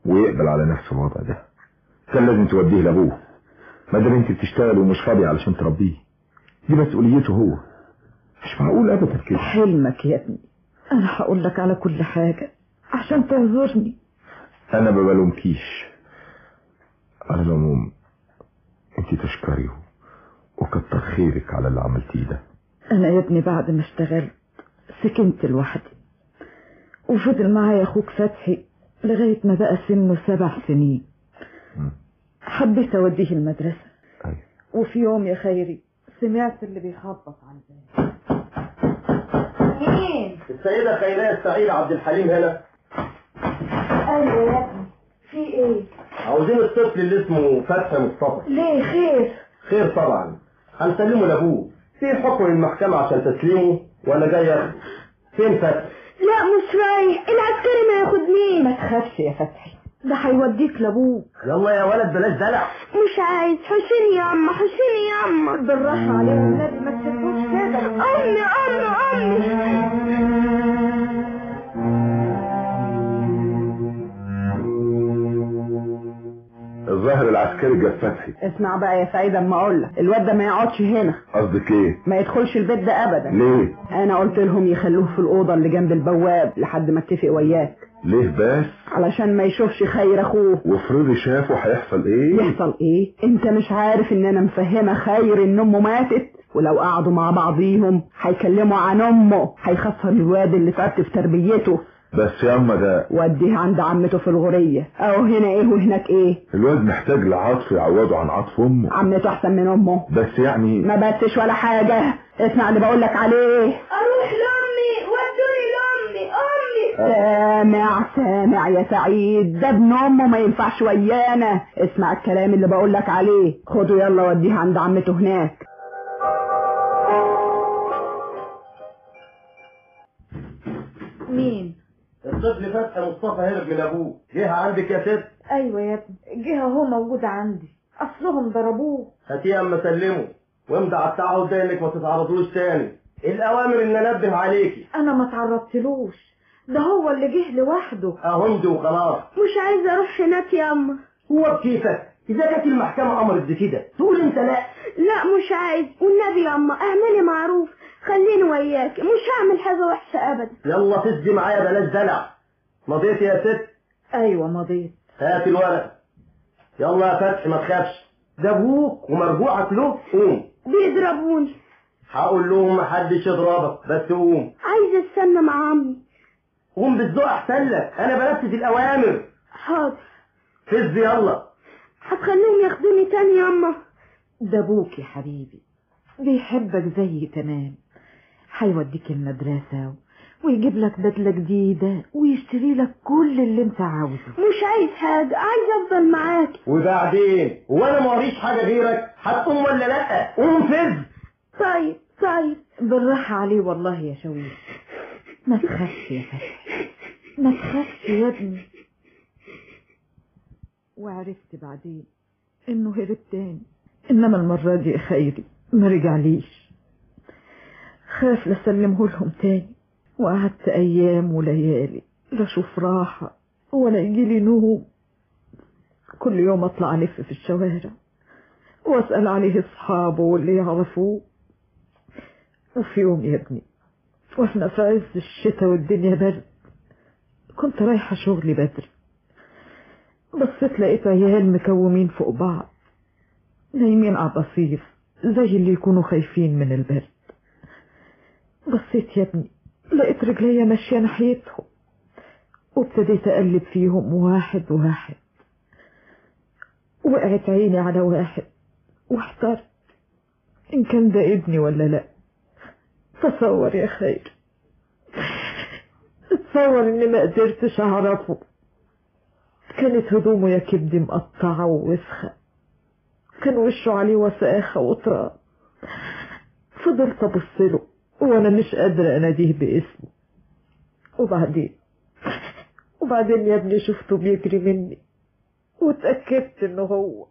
ويقبل على نفس الوضع ده كان لازم توديه لابوه ما دام انت بتشتغل ومش فاضي علشان تربيه دي مسؤوليته هو مش معقول ابدا كده حلمك يا ابني انا هقول لك على كل حاجة عشان تعذرني انا ما بلومكيش على العموم انت تشكري وكتر خيرك على اللي عملتيه ده انا يا ابني بعد ما اشتغلت سكنت لوحدي وفضل معايا اخوك فتحي لغاية ما بقى سنه سبع سنين مم. حبيت اوديه المدرسة أيوة. وفي يوم يا خيري سمعت اللي بيخبط على الباب مين؟ السيدة خيرية السعيد عبد الحليم هنا ايوه يا ابني في ايه؟ عاوزين الطفل اللي اسمه فتحي مصطفى ليه خير؟ خير طبعا هنسلمه لابوه في حكم من المحكمة عشان تسليمه ولا جاي ياخده فين فتحي لا مش رايح العسكري ما ياخدنيش ما تخافش يا فتحي ده هيوديك لابوك يلا يا ولد بلاش دلع مش عايز حسين يا اما حسين يا اما بالراحة عليه والنبي ما تسيبوش كده امي امي امي الظاهر العسكري جاب فتحي اسمع بقى يا سعيد اما اقول لك الواد ده ما يقعدش هنا قصدك ايه ما يدخلش البيت ده ابدا ليه انا قلت لهم يخلوه في الاوضه اللي جنب البواب لحد ما اتفق وياك ليه بس علشان ما يشوفش خير اخوه وافرضي شافه هيحصل ايه يحصل ايه انت مش عارف ان انا مفهمه خير ان امه ماتت ولو قعدوا مع بعضيهم هيكلموا عن امه هيخسر الواد اللي تعبت في تربيته بس ياما ده وديه عند عمته في الغورية اهو هنا ايه وهناك ايه الواد محتاج لعطف يعوضه عن عطف امه عمته احسن من امه بس يعني ما بسش ولا حاجة اسمع اللي بقولك عليه اروح لامي ودوني لامي امي سامع سامع يا سعيد ده ابن امه ما ينفعش ويانا اسمع الكلام اللي بقولك عليه خده يلا وديه عند عمته هناك مين؟ الطفل فتحي مصطفى هرب من ابوه جه عندك يا ست ايوه يا ابني جه اهو موجود عندي اصلهم ضربوه هاتيه اما سلمه وامضي على التعهد ده انك ما تتعرضلوش تاني الاوامر ان انبه عليكي انا ما تعرضتلوش ده هو اللي جه لوحده اهو امضي وخلاص مش عايزه اروح هناك يا اما هو بكيفك اذا كانت المحكمه امرت بكده تقول انت لا لا مش عايز والنبي يا اما اعملي معروف خليني وياك مش هعمل حاجه وحشه ابدا يلا تدي معايا بلاش دلع مضيت يا ست ايوه مضيت هات الورق يلا يا فتحي ما تخافش ده ابوك ومرجوعك له قوم بيضربوني هقول لهم محدش يضربك بس قوم عايزه استنى مع عمي قوم بالذوق احسن لك انا بنفذ الاوامر حاضر فز يلا هتخليهم ياخدوني تاني يا اما ده ابوك يا حبيبي بيحبك زي تمام هيوديك المدرسة ويجيب لك بدلة جديدة ويشتري لك كل اللي انت عاوزه مش عايز حاجه عايز افضل معاك وبعدين وانا ما وريش حاجه غيرك هتقوم ولا لا قوم فز طيب طيب بالراحة عليه والله يا شويش ما تخافش يا فتحي ما تخافش يا ابني وعرفت بعدين انه هرب تاني انما المرة دي يا خيري ما رجعليش خاف لسلمه لهم تاني وقعدت ايام وليالي لا اشوف راحة ولا يجيلي نوم كل يوم اطلع الف في الشوارع واسأل عليه اصحابه واللي يعرفوه وفي يوم يا ابني واحنا في عز الشتاء والدنيا برد كنت رايحة شغلي بدري بصيت لقيت عيال مكومين فوق بعض نايمين على الرصيف زي اللي يكونوا خايفين من البرد بصيت يا ابني لقيت رجليا ماشية ناحيتهم وابتديت أقلب فيهم واحد واحد وقعت عيني على واحد واحترت إن كان ده ابني ولا لأ تصور يا خير تصور إني ما قدرتش أعرفه كانت هدومه يا كبدي مقطعة ووسخة كان وشه عليه وساخة وتراب فضلت أبص له وأنا مش قادرة أناديه باسمه وبعدين وبعدين يا ابني شفته بيجري مني واتأكدت إنه هو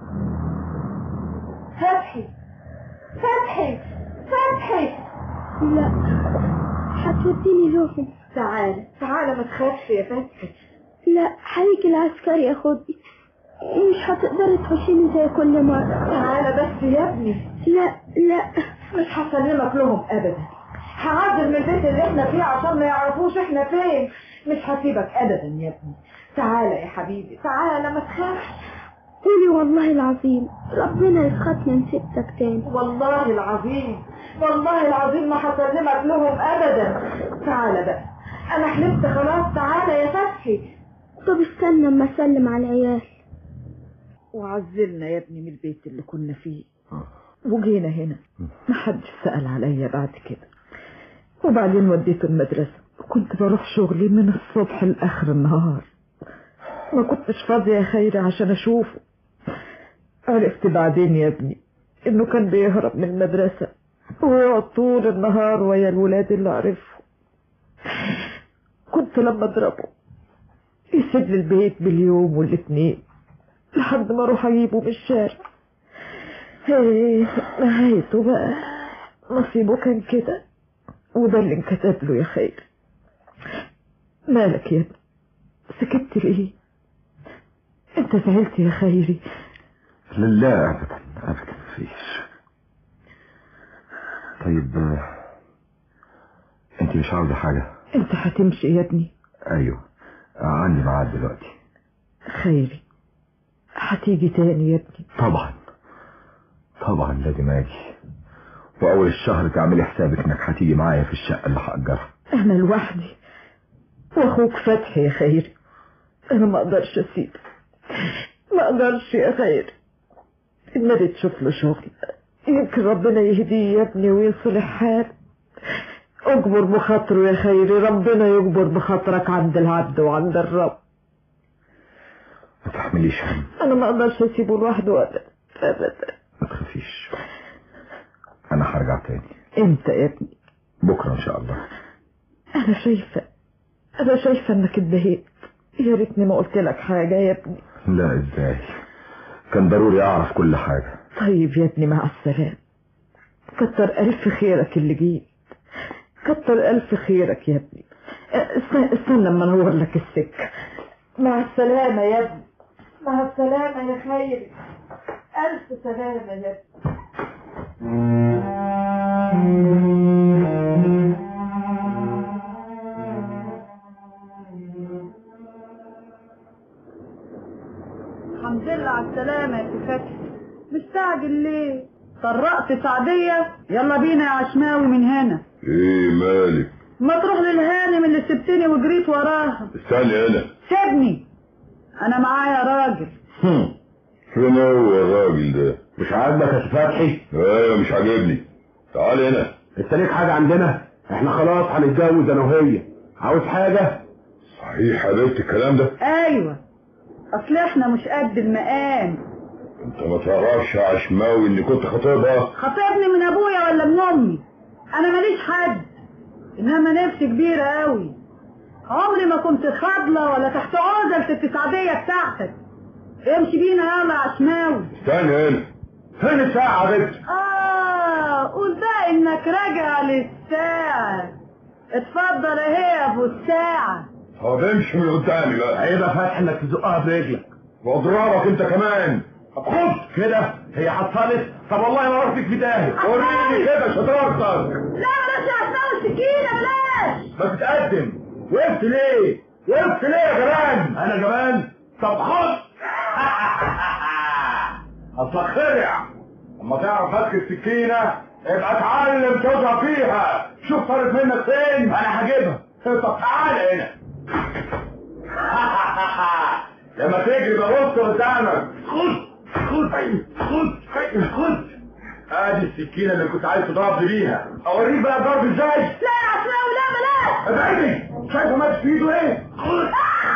فتحي فتحي فتحي لا هتوديني لهم تعالى تعالى ما تخافش يا فتحي لا هيجي العسكري ياخدني مش هتقدري تخشيني زي كل مرة تعالى بس يا ابني لا لا مش هسلمك لهم ابدا هعزل من البيت اللي احنا فيه عشان ما يعرفوش احنا فين مش هسيبك ابدا يا ابني تعالى يا حبيبي تعالى ما تخافش قولي والله العظيم ربنا يسخطني ان سبتك تاني والله العظيم والله العظيم ما هسلمك لهم ابدا تعالى بقى انا حلفت خلاص تعالى يا فتحي طب استنى اما اسلم على العيال وعزلنا يا ابني من البيت اللي كنا فيه وجينا هنا محدش سأل عليا بعد كده وبعدين وديته المدرسة وكنت بروح شغلي من الصبح لآخر النهار ما كنتش فاضية يا خيري عشان أشوفه عرفت بعدين يا ابني إنه كان بيهرب من المدرسة ويقعد طول النهار ويا الولاد اللي أعرفهم كنت لما أضربه يسيب لي البيت باليوم والاتنين لحد ما أروح أجيبه من الشارع ايه نهايته بقى نصيبه كان كده وده اللي انكتب له يا خير مالك يا ابني سكت ليه انت زعلت يا خيري لا ابدا ابدا مفيش طيب آه، انت مش عاوزه حاجه انت هتمشي يا ابني ايوه آه، عندي ميعاد دلوقتي خيري هتيجي تاني يا ابني طبعا طبعا لازم اجي واول الشهر تعملي حسابك انك هتيجي معايا في الشقه اللي هاجرها انا لوحدي واخوك فتحي يا خيري انا ما اقدرش اسيبه ما اقدرش يا خيري النبي تشوف له شغل يمكن ربنا يهديه يا ابني ويصلح حاله اجبر بخاطره يا خيري ربنا يجبر بخاطرك عند العبد وعند الرب ما تحمليش هم انا ما اقدرش اسيبه لوحده ابدا ابدا ما تخافيش انا هرجع تاني انت يا ابني بكره ان شاء الله انا شايفه انا شايفه انك اتبهيت يا ريتني ما قلت لك حاجه يا ابني لا ازاي كان ضروري اعرف كل حاجه طيب يا ابني مع السلامه كتر الف خيرك اللي جيت كتر الف خيرك يا ابني استنى, استنى لما انور لك السكه مع السلامه يا ابني مع السلامه يا خيري الف سلامه يا ابني الحمد لله على السلامة يا سي فتحي مستعجل ليه؟ طرقت سعدية يلا بينا يا عشماوي من هنا ايه مالك ما تروح للهانم اللي سبتني وجريت وراها استني هنا سيبني انا معايا راجل فين هو الراجل ده مش عاجبك يا سي فتحي ايوه مش عاجبني تعال هنا انت ليك حاجه عندنا احنا خلاص هنتجوز انا وهي عاوز حاجه صحيح يا بنت الكلام ده ايوه اصل احنا مش قد المقام انت ما تعرفش يا عشماوي اني كنت خطيبها خطيبني من ابويا ولا من امي انا ماليش حد انما نفسي كبيرة قوي عمري ما كنت خاضلة ولا تحت عزل في التسعدية بتاعتك امشي بينا يلا يا عشماوي استني هنا فين الساعه يا بنت اه قول بقى انك راجع للساعة اتفضل اهي يا ابو الساعة طب امشي من قدامي بقى عيب يا فتحي انك تزقها برجلك واضربك انت كمان طب خد كده هي حصلت طب والله ما رحتك في داهيه وريني كده شطارتك لا بلاش يا عشماوي السكينة بلاش ما تتقدم وقفت ليه وقفت ليه يا جبان انا جبان طب خد اصل خرع اما تعرف مسك السكينه ابقى اتعلم توجع فيها شوف صارت منك فين انا هجيبها طب تعالى هنا لما تجري ببص قدامك خد خد خد خد ادي السكينه اللي كنت عايز تضربني بيها اوريك بقى الضرب ازاي لا يا عشماوي لا بلاش ابعدي شايفه ماسك في ايده ايه خد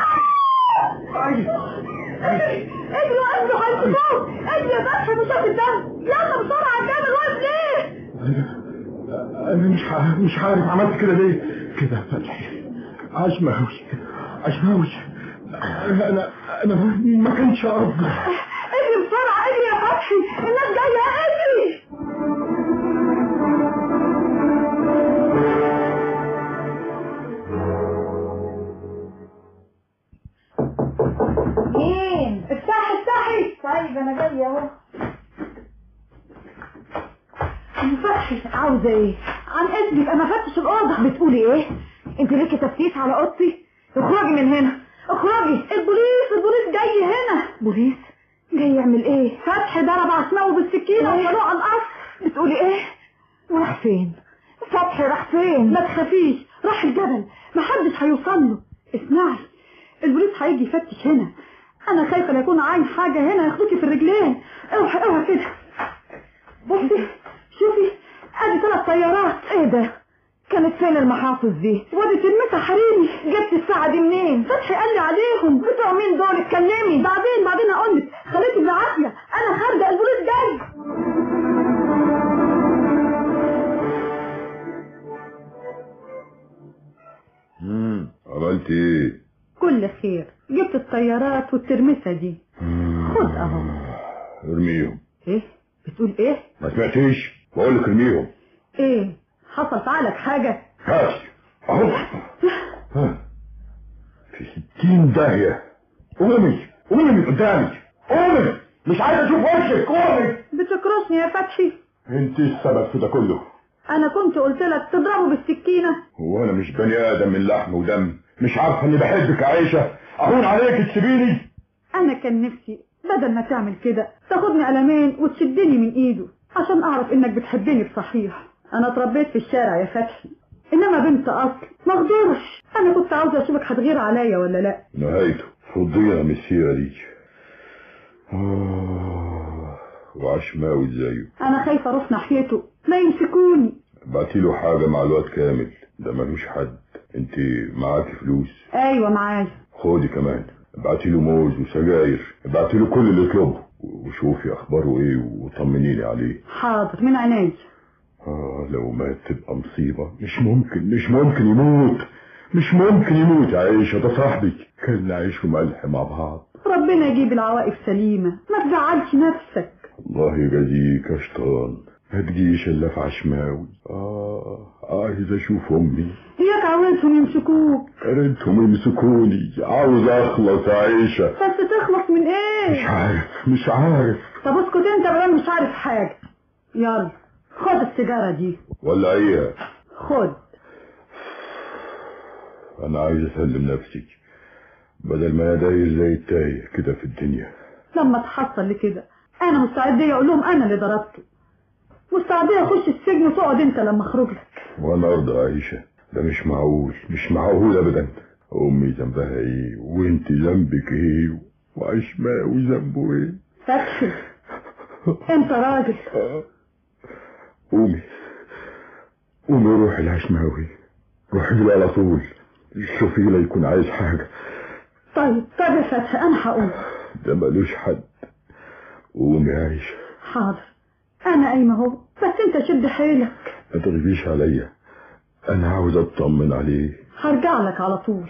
اجروا اجروا هيشوفوك اجري يا فتحي مش الدم يلا بسرعة الجبل واقف ليه انا مش ع- مش عارف عملت كده ليه كده يا فتحي عشماوي عشماوي انا انا ما كانش قصدي اجري بسرعة اجري يا فتحي الناس جاية اجري ده انا جايه اهو فتحي عاوزه ايه عن اذنك انا فتش الاوضه بتقولي ايه انت ليكي تفتيش على اوضتي اخرجي من هنا اخرجي البوليس البوليس جاي هنا بوليس جاي يعمل ايه فتحي ضرب عشماوي بالسكينه وطلعوا على القصر بتقولي ايه راح فين فتحي راح فين ما تخافيش راح الجبل محدش هيوصل له اسمعي البوليس هيجي يفتش هنا انا خايفه لا يكون عايز حاجه هنا ياخدوكي في الرجلين اوعي اوعي كده بصي شوفي ادي ثلاث طيارات ايه ده كانت فين المحافظ دي وادي تلمسها حريمي جبت الساعة دي منين فتحي قال لي عليهم بتوع مين دول اتكلمي بعدين بعدين هقول لك خليكي بالعافية انا خارجة البوليس جاي مم. عملت ايه كل خير جبت الطيارات والترمسة دي خد اهو ارميهم ايه بتقول ايه ما سمعتيش بقول لك ارميهم ايه حصل فعلك حاجة هاتي اهو ها. في ستين داهية قومي قومي من قدامي قومي مش عايز اشوف وشك قومي بتكرسني يا فتحي انت السبب في ده كله انا كنت قلت لك تضربه بالسكينة هو انا مش بني ادم من لحم ودم مش عارفه اني بحبك يا عيشه اهون عليك تسيبيني انا كان نفسي بدل ما تعمل كده تاخدني قلمين وتشدني من ايده عشان اعرف انك بتحبني بصحيح انا اتربيت في الشارع يا فتحي انما بنت اصل ما اقدرش انا كنت عاوزه اشوفك هتغير عليا ولا لا نهايته فضينا من السيره دي آه، وعشماوي زيه انا خايفه اروح ناحيته لا يمسكوني بعتي له حاجه مع الواد كامل ده ملوش حد انت معاكي فلوس ايوه معايا خدي كمان ابعتي له موز وسجاير ابعتي له كل اللي يطلبه وشوفي اخباره ايه وطمنيني عليه حاضر من عيني آه لو مات تبقى مصيبة مش ممكن مش ممكن يموت مش ممكن يموت يا عيشة ده صاحبي كان عيش وملح مع بعض ربنا يجيب العواقب سليمه ما تزعلش نفسك الله يجازيك يا شيطان ما تجيش الا في عشماوي اه عايز اشوف امي اياك عاوزهم يمسكوك ريتهم يمسكوني عاوز اخلص يا عيشة بس تخلص من مش ايه عارف مش عارف طب اسكت انت بدل مش عارف حاجه يلا خد السيجاره دي ولا ايه خد انا عايز اسلم نفسي بدل ما انا داير زي التايه كده في الدنيا لما تحصل لكده انا مستعدة اقول لهم انا اللي ضربته مستعدة اخش السجن وتقعد انت لما اخرج لك وانا ارضى يا عيشة ده مش معقول مش معقول ابدا امي ذنبها ايه وانت ذنبك ايه وعشماوي ذنبه ايه فتحي انت راجل آه. قومي قومي روحي لعشماوي روحي له على طول شوفي لا يكون عايز حاجة طيب طيب يا فتحي انا هقوم ده ملوش حد قومي يا عيشة حاضر انا قايمه اهو بس انت شد حيلك ما تغيبيش عليا انا عاوز اطمن عليه هرجع لك على طول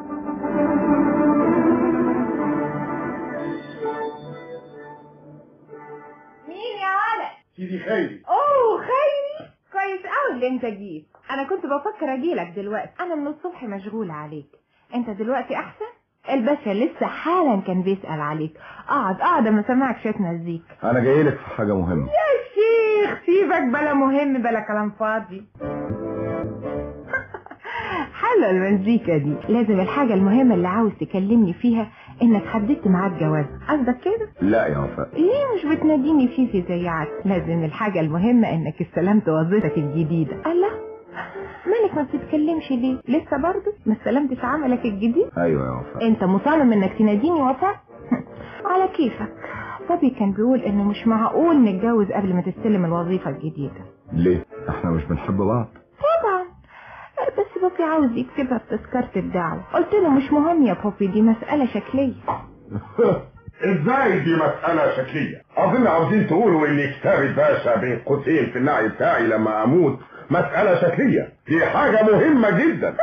مين يا ولد سيدي خيري اوه خيري كويس قوي اللي انت جيت انا كنت بفكر اجيلك دلوقتي انا من الصبح مشغولة عليك انت دلوقتي احسن الباشا لسه حالا كان بيسأل عليك اقعد اقعد اما سمعك شوية مزيكا انا جاي لك في حاجه مهمه يا شيخ سيبك بلا مهم بلا كلام فاضي حلوة المزيكا دي لازم الحاجة المهمة اللي عاوز تكلمني فيها انك حددت معاك جواز قصدك كده لا يا وفاء ليه مش بتناديني فيفي زي عاد لازم الحاجة المهمة انك استلمت وظيفتك الجديدة الله مالك ما بتتكلمش ليه لسه برضه ما استلمتش عملك الجديد ايوه يا وفاء انت مصمم انك تناديني وفاء على كيفك بابي كان بيقول انه مش معقول نتجوز قبل ما تستلم الوظيفة الجديدة ليه احنا مش بنحب بعض طبعا بس بابي عاوز يكتبها في تذكرة الدعوة قلت له مش مهم يا بابي دي مسألة شكلية ازاي دي مسألة شكلية اظن عاوزين تقولوا ان كتابة باشا بين قوسين في النعي بتاعي لما اموت مسألة شكلية دي حاجة مهمة جدا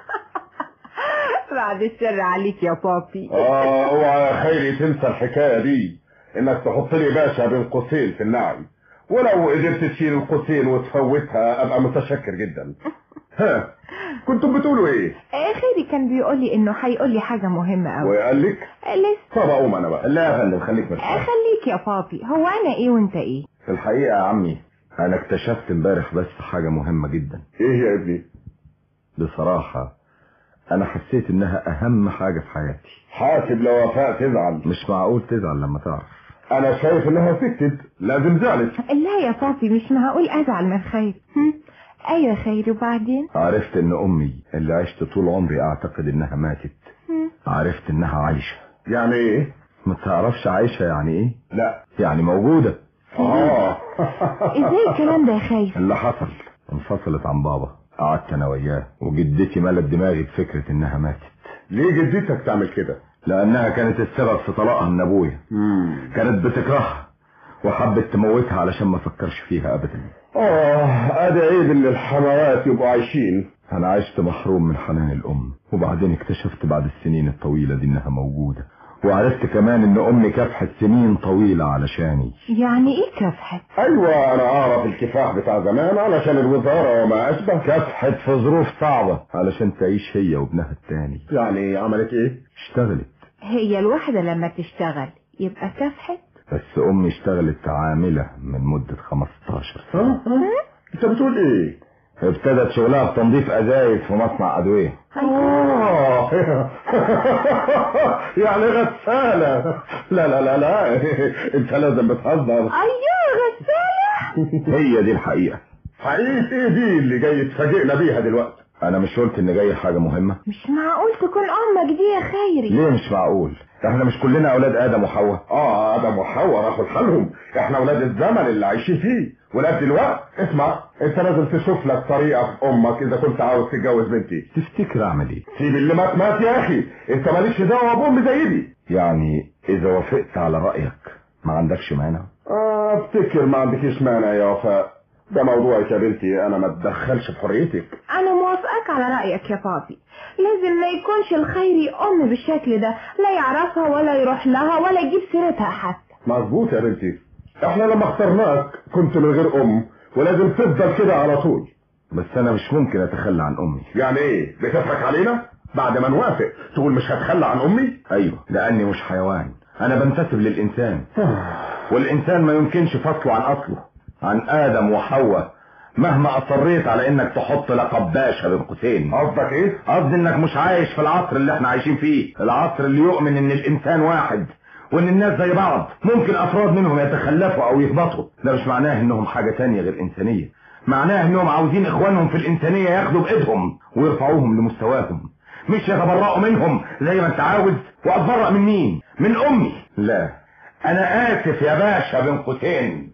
بعد الشر عليك يا بابي اه اوعى يا خيري تنسى الحكاية دي انك تحط لي باشا بين قوسين في النعي ولو قدرت تشيل القوسين وتفوتها ابقى متشكر جدا ها كنتم بتقولوا ايه آه، خيري كان بيقول لي انه هيقول لي حاجه مهمه قوي وقال لك لسه طب اقوم انا بقى لا يا فندم خليك آه، مرتاح خليك يا بابي هو انا ايه وانت ايه في الحقيقة يا عمي انا اكتشفت امبارح بس حاجة مهمة جدا ايه يا ابني بصراحة انا حسيت انها اهم حاجة في حياتي حاسب لو وفاء تزعل مش معقول تزعل لما تعرف انا شايف انها سكتت لازم زعلت لا يا بابي مش معقول ازعل من خير هم؟ ايوه خير وبعدين عرفت ان امي اللي عشت طول عمري اعتقد انها ماتت هم؟ عرفت انها عايشة يعني ايه ما تعرفش عايشة يعني ايه لا يعني موجودة اه ازاي الكلام ده يا خير اللي حصل انفصلت عن بابا قعدت انا وياه وجدتي ملت دماغي بفكرة انها ماتت ليه جدتك تعمل كده لانها كانت السبب في طلاقها من ابويا مم. كانت بتكرهها وحبت تموتها علشان ما فكرش فيها ابدا اه ادي عيب ان الحموات يبقوا عايشين انا عشت محروم من حنان الام وبعدين اكتشفت بعد السنين الطويلة دي انها موجودة وعرفت كمان ان امي كافحت سنين طويلة علشاني يعني ايه كافحت ايوه انا اعرف الكفاح بتاع زمان علشان الوزارة وما اشبه كافحت في ظروف صعبة علشان تعيش هي وابنها التاني يعني عملت ايه اشتغلت هي الواحدة لما تشتغل يبقى كافحت بس امي اشتغلت عاملة من مدة 15 ها سنة ها انت بتقول ايه ابتدت شغلها بتنظيف ازايز في مصنع ادوية اه يعني غسالة لا لا لا لا انت لازم بتهزر ايوه غسالة هي دي الحقيقة حقيقة ايه دي اللي جاي تفاجئنا بيها دلوقتي انا مش قلت ان جاي حاجة مهمة مش معقول تكون امك دي يا خيري ليه مش معقول احنا مش كلنا اولاد ادم وحواء اه ادم وحواء راحوا لحالهم احنا ولاد الزمن اللي عايشين فيه ولاد دلوقتي اسمع انت لازم تشوف لك طريقة في امك اذا كنت عاوز تتجوز بنتي تفتكر اعمل ايه سيب اللي مات مات يا اخي انت مالكش دعوة بام زي دي يعني اذا وافقت على رأيك ما عندكش مانع اه افتكر ما عندكيش مانع يا وفاء ده موضوعك يا بنتي انا ما اتدخلش في حريتك انا موافقك على رأيك يا بابي لازم ما يكونش الخيري ام بالشكل ده لا يعرفها ولا يروح لها ولا يجيب سيرتها حتى مظبوط يا بنتي احنا لما اخترناك كنت من غير ام ولازم تفضل كده على طول بس انا مش ممكن اتخلى عن امي يعني ايه بتضحك علينا بعد ما نوافق تقول مش هتخلى عن امي ايوه لاني مش حيوان انا بنتسب للانسان والانسان ما يمكنش فصله عن اصله عن ادم وحواء مهما اصريت على انك تحط لقب باشا بين قوسين قصدك ايه قصدي انك مش عايش في العصر اللي احنا عايشين فيه العصر اللي يؤمن ان الانسان واحد وان الناس زي بعض ممكن افراد منهم يتخلفوا او يهبطوا ده مش معناه انهم حاجة تانية غير انسانية معناه انهم عاوزين اخوانهم في الانسانية ياخدوا بايدهم ويرفعوهم لمستواهم مش يتبرأوا منهم زي ما انت عاوز واتبرأ من مين من امي لا انا اسف يا باشا بين قوسين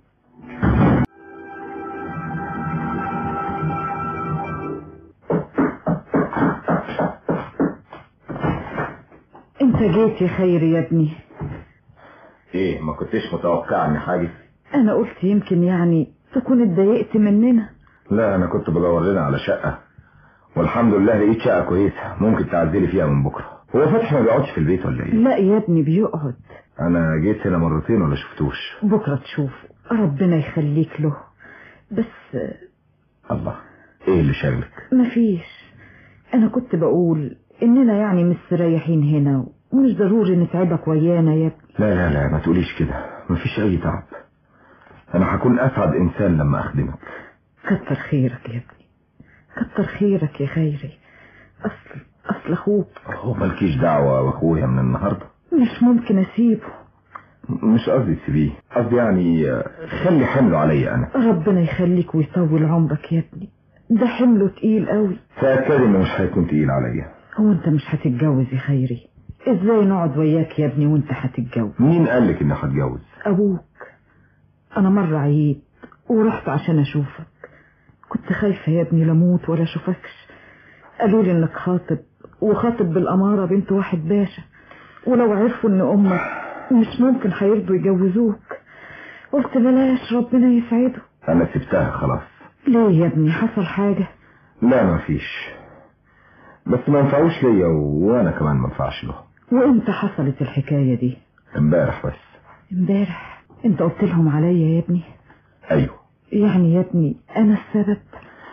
انت جيت يا خيري يا ابني ايه ما كنتش متوقع اني حاجة انا قلت يمكن يعني تكون اتضايقت مننا لا انا كنت بدور لنا على شقة والحمد لله لقيت شقة كويسة ممكن تعزلي فيها من بكرة هو فتحي ما بيقعدش في البيت ولا ايه لا يا ابني بيقعد انا جيت هنا مرتين ولا شفتوش بكرة تشوفه ربنا يخليك له بس الله ايه اللي شغلك مفيش انا كنت بقول اننا يعني مستريحين هنا ومش ضروري نتعبك ويانا يا ابني لا لا لا ما تقوليش كده مفيش اي تعب انا هكون اسعد انسان لما اخدمك كتر خيرك يا ابني كتر خيرك يا خيري اصل اصل اخوك هو مالكيش دعوة باخويا من النهاردة مش ممكن اسيبه مش قصدي تسيبيه قصدي يعني آه، خلي حمله عليا انا ربنا يخليك ويطول عمرك يا ابني ده حمله تقيل قوي تأكد انه مش هيكون تقيل عليا هو انت مش هتتجوز يا خيري ازاي نقعد وياك يا ابني وانت هتتجوز مين قالك اني هتجوز ابوك انا مرة عييت ورحت عشان اشوفك كنت خايفة يا ابني لموت ولا اشوفكش قالوا لي انك خاطب وخاطب بالامارة بنت واحد باشا ولو عرفوا ان امك مش ممكن هيرضوا يجوزوك قلت بلاش ربنا يسعده انا سبتها خلاص ليه يا ابني حصل حاجة لا مفيش بس ما ينفعوش ليا وانا كمان ما ينفعش له وامتى حصلت الحكاية دي امبارح بس امبارح انت قلت لهم عليا يا ابني ايوه يعني يا ابني انا السبب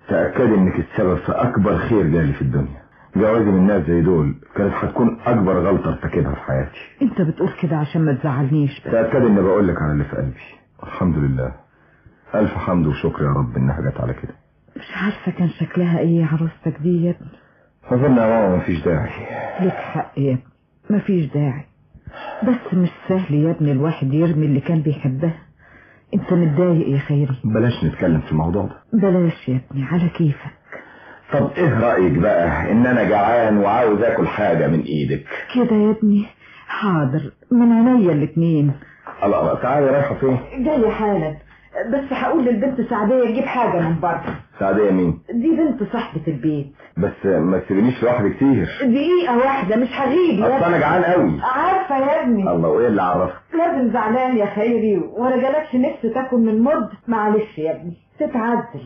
تأكدي انك السبب في اكبر خير جالي في الدنيا جوازي من ناس زي دول كانت هتكون اكبر غلطة ارتكبها في حياتي انت بتقول كده عشان ما تزعلنيش بس تأكدي اني بقول لك على اللي في قلبي الحمد لله الف حمد وشكر يا رب انها جت على كده مش عارفة كان شكلها ايه عروستك دي يا ابني اظن يا ماما مفيش داعي ليك حق يا ابني مفيش داعي بس مش سهل يا ابني الواحد يرمي اللي كان بيحبها انت متضايق يا خيري بلاش نتكلم في الموضوع ده بلاش يا ابني على كيفك طب ايه رأيك بقى ان انا جعان وعاوز اكل حاجة من ايدك كده يا ابني حاضر من عينيا الاتنين الله تعالي رايحة فين جاي حالا بس هقول للبنت سعدية تجيب حاجة من بره سعدية مين دي بنت صاحبة البيت بس ما تسيبنيش لوحدي كتير دقيقة واحدة مش هغيب اصل انا جعان قوي عارفة يا ابني الله وايه اللي عرفك لازم زعلان يا خيري ولا جالكش نفس تاكل من مد معلش يا ابني تتعدل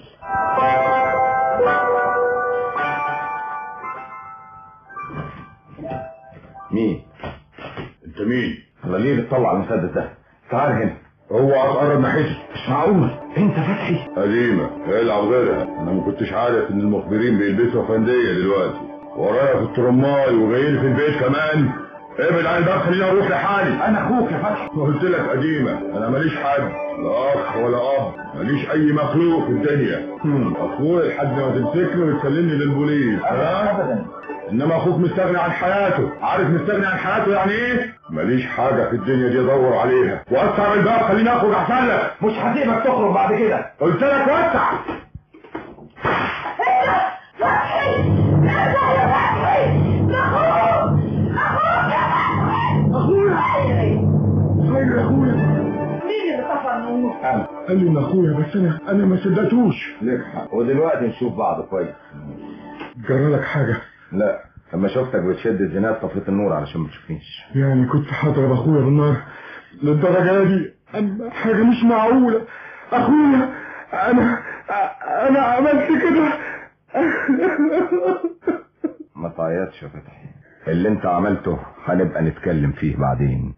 مين انت مين الله ليه بتطلع المسدس ده تعال هنا اوعى تقرب ناحيتي مش معقول انت فتحي قديمة العب غيرها انا ما كنتش عارف ان المخبرين بيلبسوا فندية دلوقتي ورايا في الترماي وجايين في البيت كمان ابعد عن الباب خليني اروح لحالي انا اخوك يا فتحي قلت لك قديمة انا ماليش حد لا اخ ولا اب ماليش اي مخلوق في الدنيا اخويا لحد ما تمسكني وتسلمني للبوليس ها ابدا انما اخوك مستغني عن حياته عارف مستغني عن حياته يعني ايه ماليش حاجة في الدنيا دي ادور عليها وسع الباب خليني اخرج احسن لك مش هسيبك تخرج بعد كده قلت لك وسع خير يا اخويا مين اللي طفى النور انا قال لي ان اخويا بس انا انا ما صدقتوش ليك حق ودلوقتي نشوف بعض كويس جرى لك حاجه لا لما شفتك بتشد الزناد طفيت النور علشان ما تشوفنيش يعني كنت هضرب اخويا بالنار للدرجه دي أما حاجه مش معقوله اخويا انا انا عملت كده ما تعيطش يا فتحي اللي انت عملته هنبقى نتكلم فيه بعدين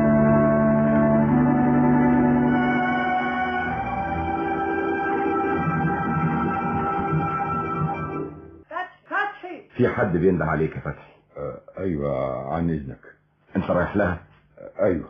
فتحي في حد بينده عليك يا فتحي آه ايوه عن اذنك انت رايح لها آه ايوه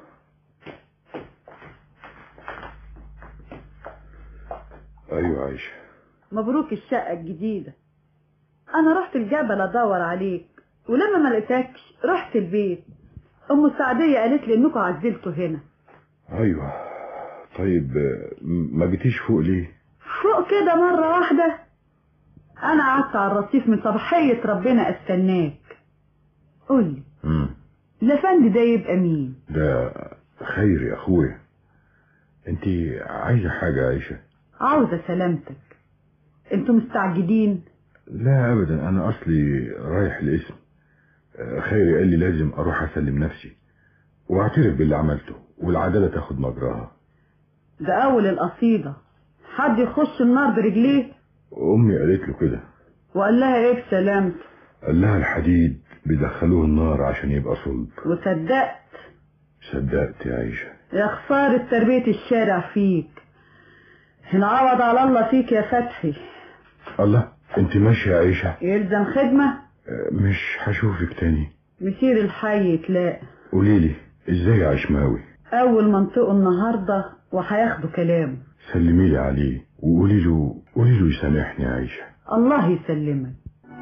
ايوه عايشة مبروك الشقة الجديدة أنا رحت الجبل أدور عليك ولما ما لقيتكش رحت البيت أم سعدية قالت لي إنكم عزلتوا هنا ايوه طيب آه، ما جيتيش فوق ليه فوق كده مرة واحدة أنا قعدت على الرصيف من صباحية ربنا أستناك قولي مم. الأفندي ده يبقى مين ده خير يا اخويا انت عايزة حاجة يا عايشة عاوزة سلامتك انتوا مستعجلين لا ابدا انا اصلي رايح الاسم آه، خيري قال لي لازم اروح اسلم نفسي واعترف باللي عملته والعدالة تاخد مجراها ده أول القصيدة حد يخش النار برجليه امي قالت له كده وقال لها ايه بسلامته قال لها الحديد بيدخلوه النار عشان يبقى صلب وصدقت صدقت يا عيشة يا خسارة تربية الشارع فيك العوض على الله فيك يا فتحي الله انت ماشية يا عيشة يلزم خدمة آه، مش هشوفك تاني مسير الحي يتلاقى قوليلي ازاي يا عشماوي أول منطقه النهاردة وهياخدوا كلامه سلمي لي عليه وقولي له قولي له يسامحني يا عيشة الله يسلمك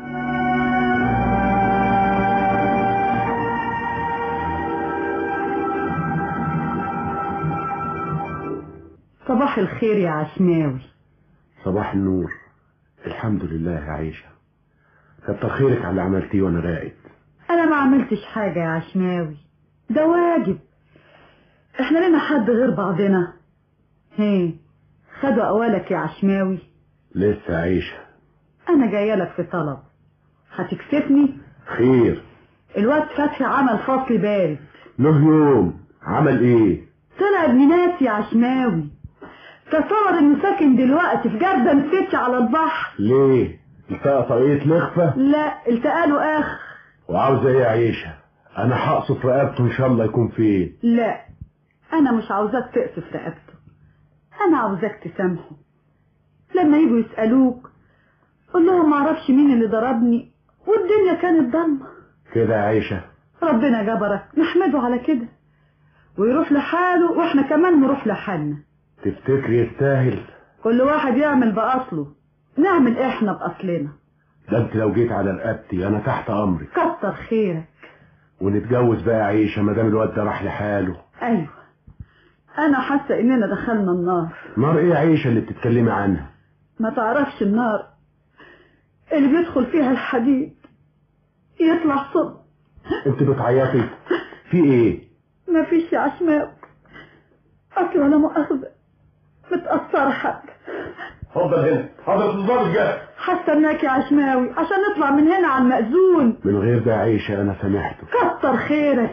صباح الخير يا عشماوي صباح النور الحمد لله يا عيشة كتر خيرك على اللي عملتيه وانا راقد انا ما عملتش حاجة يا عشماوي ده واجب احنا لنا حد غير بعضنا هي خدوا اولك يا عشماوي لسه يا عيشة انا جايه لك في طلب هتكسفني خير الواد فتحي عمل فصل بارد له يوم عمل ايه طلع ابن ناس يا عشماوي تصور انه ساكن دلوقتي في جردن فتش على البحر ليه التقى طريقة لخفة لا التقاله اخ وعاوزة ايه يا عيشة انا هقصف رقبته ان شاء الله يكون فين لا انا مش عاوزاك تقصف رقبته انا عاوزاك تسامحه لما يجوا يسألوك قول لهم معرفش مين اللي ضربني والدنيا كانت ضلمة كده يا عيشة ربنا جبرك نحمده على كده ويروح لحاله واحنا كمان نروح لحالنا تفتكري يستاهل كل واحد يعمل بأصله نعمل احنا بأصلنا ده انت لو جيت على رقبتي انا تحت امرك كتر خيرك ونتجوز بقى يا عيشة ما دام الواد ده راح لحاله ايوه انا حاسه اننا دخلنا النار نار ايه يا عيشة اللي بتتكلمي عنها ما تعرفش النار اللي بيدخل فيها الحديد يطلع صب انت بتعيطي في ايه ما فيش يا عشماء اصل ولا مؤاخذه متأثرة حد اتفضل هنا حضرة الضابط جاي هستناك يا عشماوي عشان نطلع من هنا على المأذون من غير ده يا عيشة انا سامحته كتر خيرك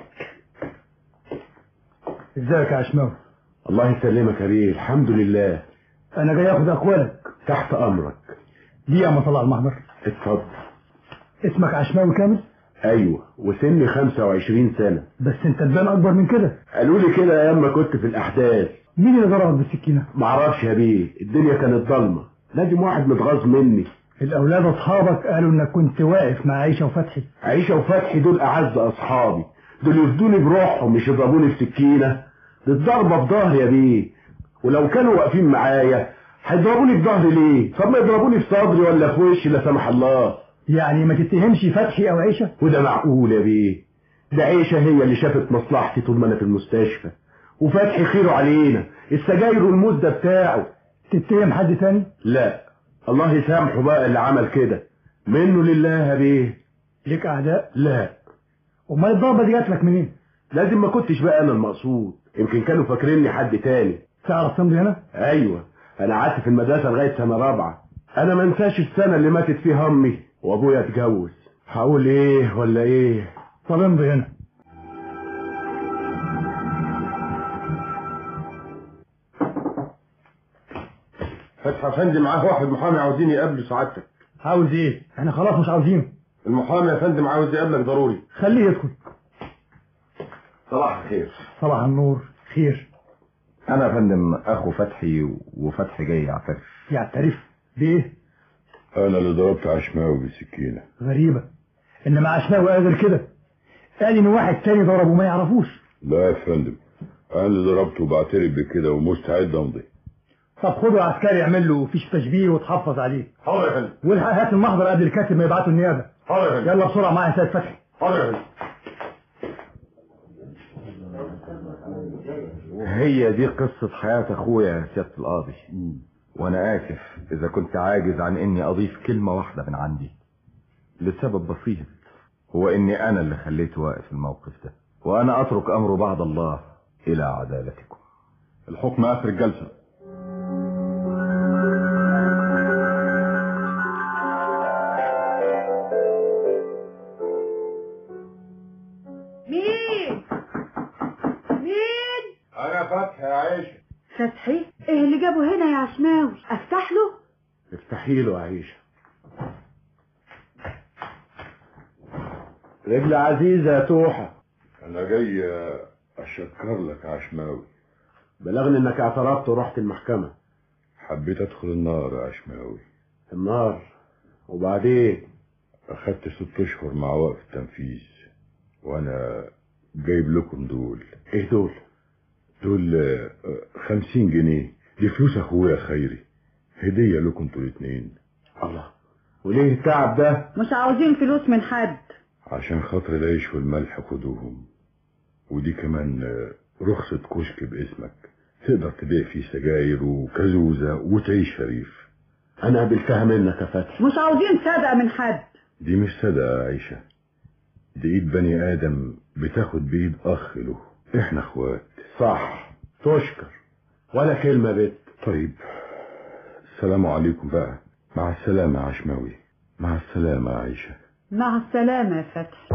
ازيك يا عشماوي الله يسلمك يا بيه الحمد لله انا جاي اخد اقوالك تحت امرك دي يا طلع المحضر اتفضل اسمك عشماوي كامل ايوه وسني 25 سنة بس انت تبان اكبر من كده قالوا لي كده ايام ما كنت في الاحداث مين اللي ضربك بالسكينه معرفش يا بيه الدنيا كانت ضلمة لازم واحد متغاظ مني الاولاد اصحابك قالوا انك كنت واقف مع عيشه وفتحي عيشة وفتحي دول اعز اصحابي دول يفدوني بروحهم مش يضربوني بسكينة دي الضربة في ظهري يا بيه ولو كانوا واقفين معايا هيضربوني في ظهري ليه طب ما يضربوني في صدري ولا في وشي لا سمح الله يعني ما تتهمش فتحي او عيشه وده معقول يا بيه ده عيشة هي اللي شافت مصلحتي طول ما انا في المستشفى وفتحي خيره علينا السجاير والمدة بتاعه تتهم حد تاني لا الله يسامحه بقى اللي عمل كده منه لله يا بيه ليك اعداء لا امال الضربه دي جات لك منين لازم ما كنتش بقى انا المقصود يمكن كانوا فاكريني حد تاني تعرف تمضي هنا ايوه انا قعدت في المدرسه لغايه سنه رابعه انا ما انساش السنه اللي ماتت فيها امي وابويا اتجوز هقول ايه ولا ايه طب امضي هنا فتحي افندي معاه واحد محامي عاوزين يقابله سعادتك عاوز ايه احنا خلاص مش عاوزينه المحامي يا فندم عاوز يقابلك ضروري خليه يدخل صباح الخير صباح النور خير انا يا فندم اخو فتحي وفتحي جاي يعترف يعترف بايه انا اللي ضربت عشماوي بالسكينة غريبه انما عشماوي قادر كده قال ان واحد تاني ضربه ما يعرفوش لا يا فندم انا اللي ضربته وبعترف بكده ومستعد امضي طب خده عسكري يعمل له فيش تشبيه وتحفظ عليه حاضر يا فندم والحق هات المحضر قبل الكاتب ما يبعته النيابه حاضر يا فندم يلا بسرعه معايا يا سيد فتحي حاضر يا فندم هي دي قصة حياة اخويا يا سيادة القاضي وانا اسف اذا كنت عاجز عن اني اضيف كلمة واحدة من عندي لسبب بسيط هو اني انا اللي خليته واقف الموقف ده وانا اترك امره بعد الله الى عدالتكم الحكم اخر الجلسة مين مين انا فتحي يا عيشة فتحي ايه اللي جابه هنا يا عشماوي افتح له افتحي له يا عيشة رجل عزيزة يا توحة انا جاي اشكر لك يا عشماوي بلغني انك اعترفت ورحت المحكمة حبيت ادخل النار يا عشماوي النار وبعدين اخدت ست اشهر مع وقف التنفيذ وانا جايب لكم دول ايه دول دول آه، خمسين جنيه دي فلوس اخويا خيري هدية لكم انتوا الاتنين الله وليه التعب ده مش عاوزين فلوس من حد عشان خاطر العيش والملح خدوهم ودي كمان آه، رخصة كشك باسمك تقدر تبيع فيه سجاير وكزوزة وتعيش شريف انا قبلتها منك يا فتحي مش عاوزين صدقة من حد دي مش صدقة يا عيشة دي ايد بني ادم بتاخد بايد اخ له احنا اخوات صح تشكر ولا كلمة بت طيب السلام عليكم بقى مع السلامة يا عشماوي مع السلامة يا عيشة مع السلامة يا فتحي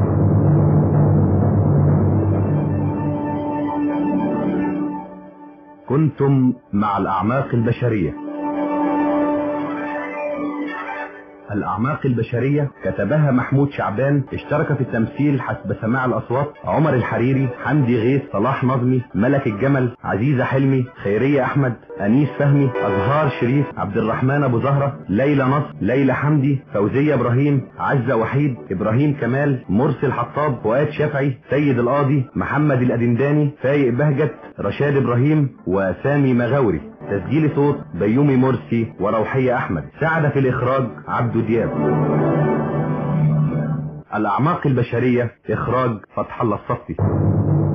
كنتم مع الأعماق البشرية الأعماق البشرية كتبها محمود شعبان اشترك في التمثيل حسب سماع الأصوات عمر الحريري حمدي غيث صلاح نظمي ملك الجمل عزيزة حلمي خيرية أحمد أنيس فهمي أزهار شريف عبد الرحمن أبو زهرة ليلى نصر ليلى حمدي فوزية إبراهيم عزة وحيد إبراهيم كمال مرسي الحطاب فؤاد شافعي سيد القاضي محمد الأدنداني فايق بهجت رشاد إبراهيم وسامي مغاوري تسجيل صوت بيومي مرسي وروحية أحمد ساعد في الإخراج عبدو دياب الأعماق البشرية إخراج فتح الله الصفي